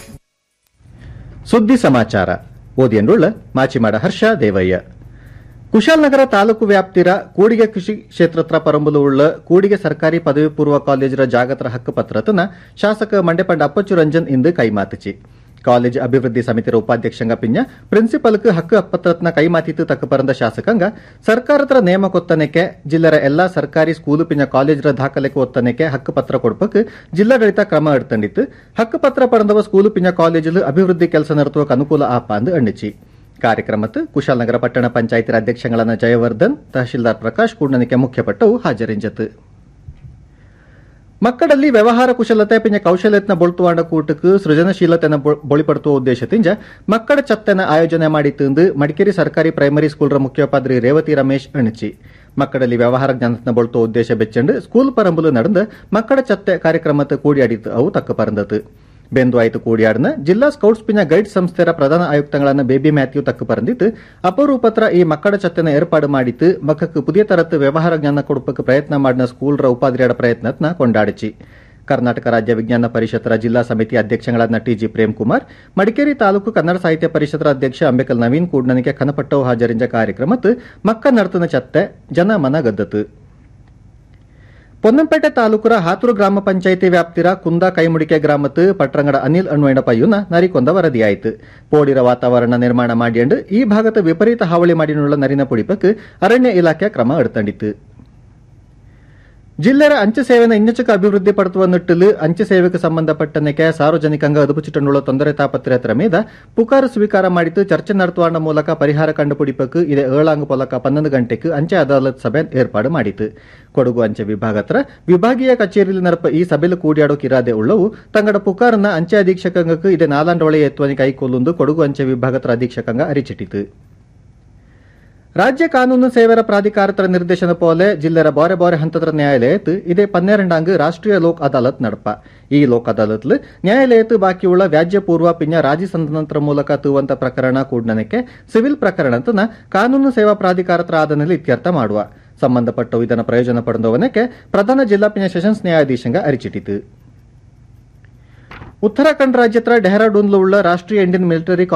ಸುದ್ದಿ ಸಮಾಚಾರ ಓದಿಯಂಡುಳ್ಳ ಮಾಚಿಮಾಡ ಹರ್ಷ ದೇವಯ್ಯ ಕುಶಾಲನಗರ ತಾಲೂಕು ವ್ಯಾಪ್ತಿರ ಕೂಡಿಗೆ ಕೃಷಿ ಕ್ಷೇತ್ರತ್ರ ಪರಂಬುಲು ಉಳ್ಳ ಕೂಡಿಗೆ ಸರ್ಕಾರಿ ಪದವಿ ಪೂರ್ವ ಕಾಲೇಜರ ಜಾಗತರ ಹಕ್ಕು ಪತ್ರತನ ಶಾಸಕ ಮಂಡೆಪಂಡ ಅಪ್ಪಚ್ಚು ರಂಜನ್ ಇಂದು ಕೈಮಾತಿಚಿ ಕಾಲೇಜ್ ಅಭಿವೃದ್ಧಿ ಸಮಿತಿರ ಉಪಾಧ್ಯಕ್ಷಂಗ ಪಿಂಜ ಪ್ರಿನ್ಸಿಪಲ್ಕ್ ಹಕ್ಕು ಪತ್ರತ್ನ ಕೈಮಾತಿತ್ತು ತಕ್ಕ ಪರಂದ ಶಾಸಕಾಂಗ ಸರ್ಕಾರತ್ರ ನೇಮ ಕೊತ್ತನೆಕೆ ಜಿಲ್ಲರ ಎಲ್ಲಾ ಸರ್ಕಾರಿ ಸ್ಕೂಲು ಪಿಂಜ ಕಾಲೇಜರ ದಾಖಲೆಗೆ ಒತ್ತನೆಕೆ ಹಕ್ಕು ಪತ್ರ ಕೊಡ್ಪಕ್ ಜಿಲ್ಲಾಡಳಿತ ಕ್ರಮ ಎಡ್ತಂಡಿತ್ತು ಹಕ್ಕು ಪತ್ರ ಪರಂದವ ಸ್ಕೂಲು ಪಿಂಜ ಕಾಲೇಜಲು ಅಭಿವೃದ್ಧಿ ಕೆಲಸ ನಡೆಸುವಕ್ಕೆ ಅನುಕೂಲ ಆಪ ಅಂದು ಎಣ್ಣಿಚಿ ಕಾರ್ಯಕ್ರಮತ್ತು ಕುಶಾಲನಗರ ಪಟ್ಟಣ ಪಂಚಾಯತಿ ಅಧ್ಯಕ್ಷಗಳಾದ ಜಯವರ್ಧನ್ ತಹಶೀಲ್ದಾರ್ ಪ್ರಕಾಶ್ ಕೂಡನಿಕೆ ಮುಖ್ಯಪಟ್ಟವು ಹಾಜರಿಂಜತು ಮಕ್ಕಳಲ್ಲಿ ವ್ಯವಹಾರ ಕುಶಲತೆ ಪಿಂಜ ಕೌಶಲ್ಯತ್ನ ಬೊಳ್ತುವಾಂಡ ಕೂಟಕ್ಕೆ ಸೃಜನಶೀಲತೆನ ಬೊಳಿಪಡುತ್ತುವ ಉದ್ದೇಶದಿಂದ ಮಕ್ಕಳ ಚತ್ತನ ಆಯೋಜನೆ ಮಾಡಿತ್ತಂದು ಮಡಿಕೇರಿ ಸರ್ಕಾರಿ ಪ್ರೈಮರಿ ಸ್ಕೂಲ್ರ ಮುಖ್ಯೋಪಾಧ್ಯಾಯ ರೇವತಿ ರಮೇಶ್ ಅಣಚಿ ಮಕ್ಕಳಲ್ಲಿ ವ್ಯವಹಾರ ಜ್ಞಾನತ್ನ ಬೊಳ್ತುವ ಉದ್ದೇಶ ಬೆಚ್ಚಂಡು ಸ್ಕೂಲ್ ಪರಂಬುಲು ನಡೆದ ಮಕ್ಕಳ ಚತ್ತೆ ಕಾರ್ಯಕ್ರಮத்தை ಕೂಡಿಯಾಡಿತ್ತು ಅವು ತಕ್ಕ ಪರಂದತು ಬೆಂದು ಆಯ್ತು ಕೂಡಿಯಾಡ್ನ ಜಿಲ್ಲಾ ಸ್ಕೌಟ್ಸ್ ಪಿನ ಗೈಡ್ ಸಂಸ್ಥೆಯ ಪ್ರಧಾನ ಆಯುಕ್ತಗಳನ್ನ ಬೇಬಿ ಮ್ಯಾಥ್ಯೂ ತಕ್ಕ ಪರಂದಿತ್ತು ಅಪರೂಪತ್ರ ಈ ಮಕ್ಕಳ ಚತ್ತನ ಏರ್ಪಾಡು ಮಾಡಿತ್ತು ಮಕ್ಕಕ್ಕೆ ಪುದಿಯ ತರತ್ತು ವ್ಯವಹಾರ ಜ್ಞಾನ ಕೊಡುಪಕ್ಕೆ ಪ್ರಯತ್ನ ಮಾಡಿನ ಸ್ಕೂಲ್ರ ಉಪಾಧ್ಯಾಯರ ಪ್ರಯತ್ನತ್ನ ಕೊಂಡಾಡಿಚಿ ಕರ್ನಾಟಕ ರಾಜ್ಯ ವಿಜ್ಞಾನ ಪರಿಷತ್ತರ ಜಿಲ್ಲಾ ಸಮಿತಿ ಅಧ್ಯಕ್ಷಗಳಾದ ಟಿಜಿ ಪ್ರೇಮ್ ಕುಮಾರ್ ಮಡಿಕೇರಿ ತಾಲೂಕು ಕನ್ನಡ ಸಾಹಿತ್ಯ ಪರಿಷತ್ತರ ಅಧ್ಯಕ್ಷ ಅಂಬೇಕಲ್ ನವೀನ್ ಕೂಡ್ನನಿಗೆ ಕನಪಟ್ಟವು ಹಾಜರಿಂಜ ಕಾರ್ಯಕ್ರಮತ್ತು ಮಕ್ಕ ನರ್ತನ ಚತ್ತೆ ಜನ ಮನ ಗದ್ದತು ಪೊನ್ನಂಪೇಟೆ ತಾಲೂಕುರ ಹಾತೂರು ಗ್ರಾಮ ಪಂಚಾಯಿತಿ ವ್ಯಾಪ್ತಿರ ಕುಂದ ಕೈಮುಡಿಕೆ ಗ್ರಾಮತ್ತು ಪಟ್ರಂಗಡ ಅನಿಲ್ ಅಣ್ವೈಣ ಪಯ್ಯುನ ನರಿಕೊಂದ ವರದಿಯಾಯಿತು ಪೋಡಿರ ವಾತಾವರಣ ನಿರ್ಮಾಣ ಮಾಡಿಯಂಡು ಈ ಭಾಗದ ವಿಪರೀತ ಹಾವಳಿ ಮಾಡಿನುಳ್ಳ ನರಿನ ಪುಡಿಪಕ್ಕೆ ಅರಣ್ಯ ಇಲಾಖೆ ಕ್ರಮ ಎಡ್ತಂಡಿತು ಜಿಲ್ಲೆಯ ಅಂಚೆ ಸೇವೆನ ಇನ್ನಚಕ ಅಭಿವೃದ್ಧಿ ಪಡುವ ನಿಟ್ಟಿಲು ಅಂಚೆ ಸೇವೆಗೆ ಸಂಬಂಧಪಟ್ಟನಕ್ಕೆ ಸಾರ್ವಜನಿಕಂಗ ಅದುಪುಚಿಟ್ಟುಳ್ಳ ತೊಂದರೆ ತಾಪತ್ರೆಯತ್ರ ಮೀದ ಪುಕಾರು ಸ್ವೀಕಾರ ಮಾಡಿದ್ದು ಚರ್ಚೆ ನಡೆಸುವ ಮೂಲಕ ಪರಿಹಾರ ಕಂಡುಪಿಡಿಪಕ್ಕೆ ಇದೆ ಏಳಾಂಗ ಪೊಲಕ ಪನ್ನೊಂದು ಗಂಟೆಗೆ ಅಂಚೆ ಅದಾಲತ್ ಸಭೆ ಏರ್ಪಾಡು ಮಾಡಿತು ಕೊಡಗು ಅಂಚೆ ವಿಭಾಗತ್ರ ವಿಭಾಗೀಯ ಕಚೇರಿಯಲ್ಲಿ ನರಪ ಈ ಸಭೆಲು ಕೂಡಿಯಾಡೋ ಕಿರಾದೆ ಉಳ್ಳವು ತಂಗಡ ಪುಕಾರನ ಅಂಚೆ ಅಧೀಕ್ಷಕಂಗಕ್ಕೆ ಇದೆ ನಾಲಾಂಡೊಳೆ ಎತ್ತುವನಿ ಕೈಕೊಲ್ಲುಂದು ಕೊಡಗು ಅಂಚೆ ವಿಭಾಗತ್ರ ಅಧೀಕ್ಷಕಂಗ ಅರಿಚಿಟ್ಟಿತು ರಾಜ್ಯ ಕಾನೂನು ಸೇವೆರ ಪ್ರಾಧಿಕಾರತರ ನಿರ್ದೇಶನ ಪೋಲೆ ಜಿಲ್ಲೆರ ಬಾರೆ ಬಾರೆ ಹಂತದ ನ್ಯಾಯಾಲಯತ್ ಇದೇ ಪನ್ನೆರಡಾಂಗ್ ರಾಷ್ಟ್ರೀಯ ಲೋಕ್ ಅದಾಲತ್ ನಡಪ ಈ ಲೋಕ್ ಅದಾಲತ್ಲು ನ್ಯಾಯಾಲಯತ್ ಬಾಕಿಯುಳ್ಳ ವ್ಯಾಜ್ಯ ಪೂರ್ವ ಪಿಂಜ ರಾಜಿ ಸಂಧಾನತ್ರ ಮೂಲಕ ತೂವಂತ ಪ್ರಕರಣ ಕೂಡ್ನನಕ್ಕೆ ಸಿವಿಲ್ ಪ್ರಕರಣತನ ಕಾನೂನು ಸೇವಾ ಪ್ರಾಧಿಕಾರತ್ರ ಆದನಲ್ಲಿ ಇತ್ಯರ್ಥ ಮಾಡುವ ಸಂಬಂಧಪಟ್ಟ ಇದನ್ನ ಪ್ರಯೋಜನ ಪಡೆದವನಕ್ಕೆ ಪ್ರಧಾನ ಜಿಲ್ಲಾ ಪಿಂಜ ಸೆಷನ್ಸ್ ನ್ಯಾಯಾಧೀಶಂಗ ಅರಿಚಿಟ್ಟಿತು ಉತ್ತರಾಖಂಡ್ ರಾಜ್ಯತ್ರ ಡೆಹ್ರಾಡೂನ್ಲು ಉಳ್ಳ ರಾಷ್ಟ್ರೀಯ ಇಂಡಿಯನ್ ಮಿಲಿಟರಿ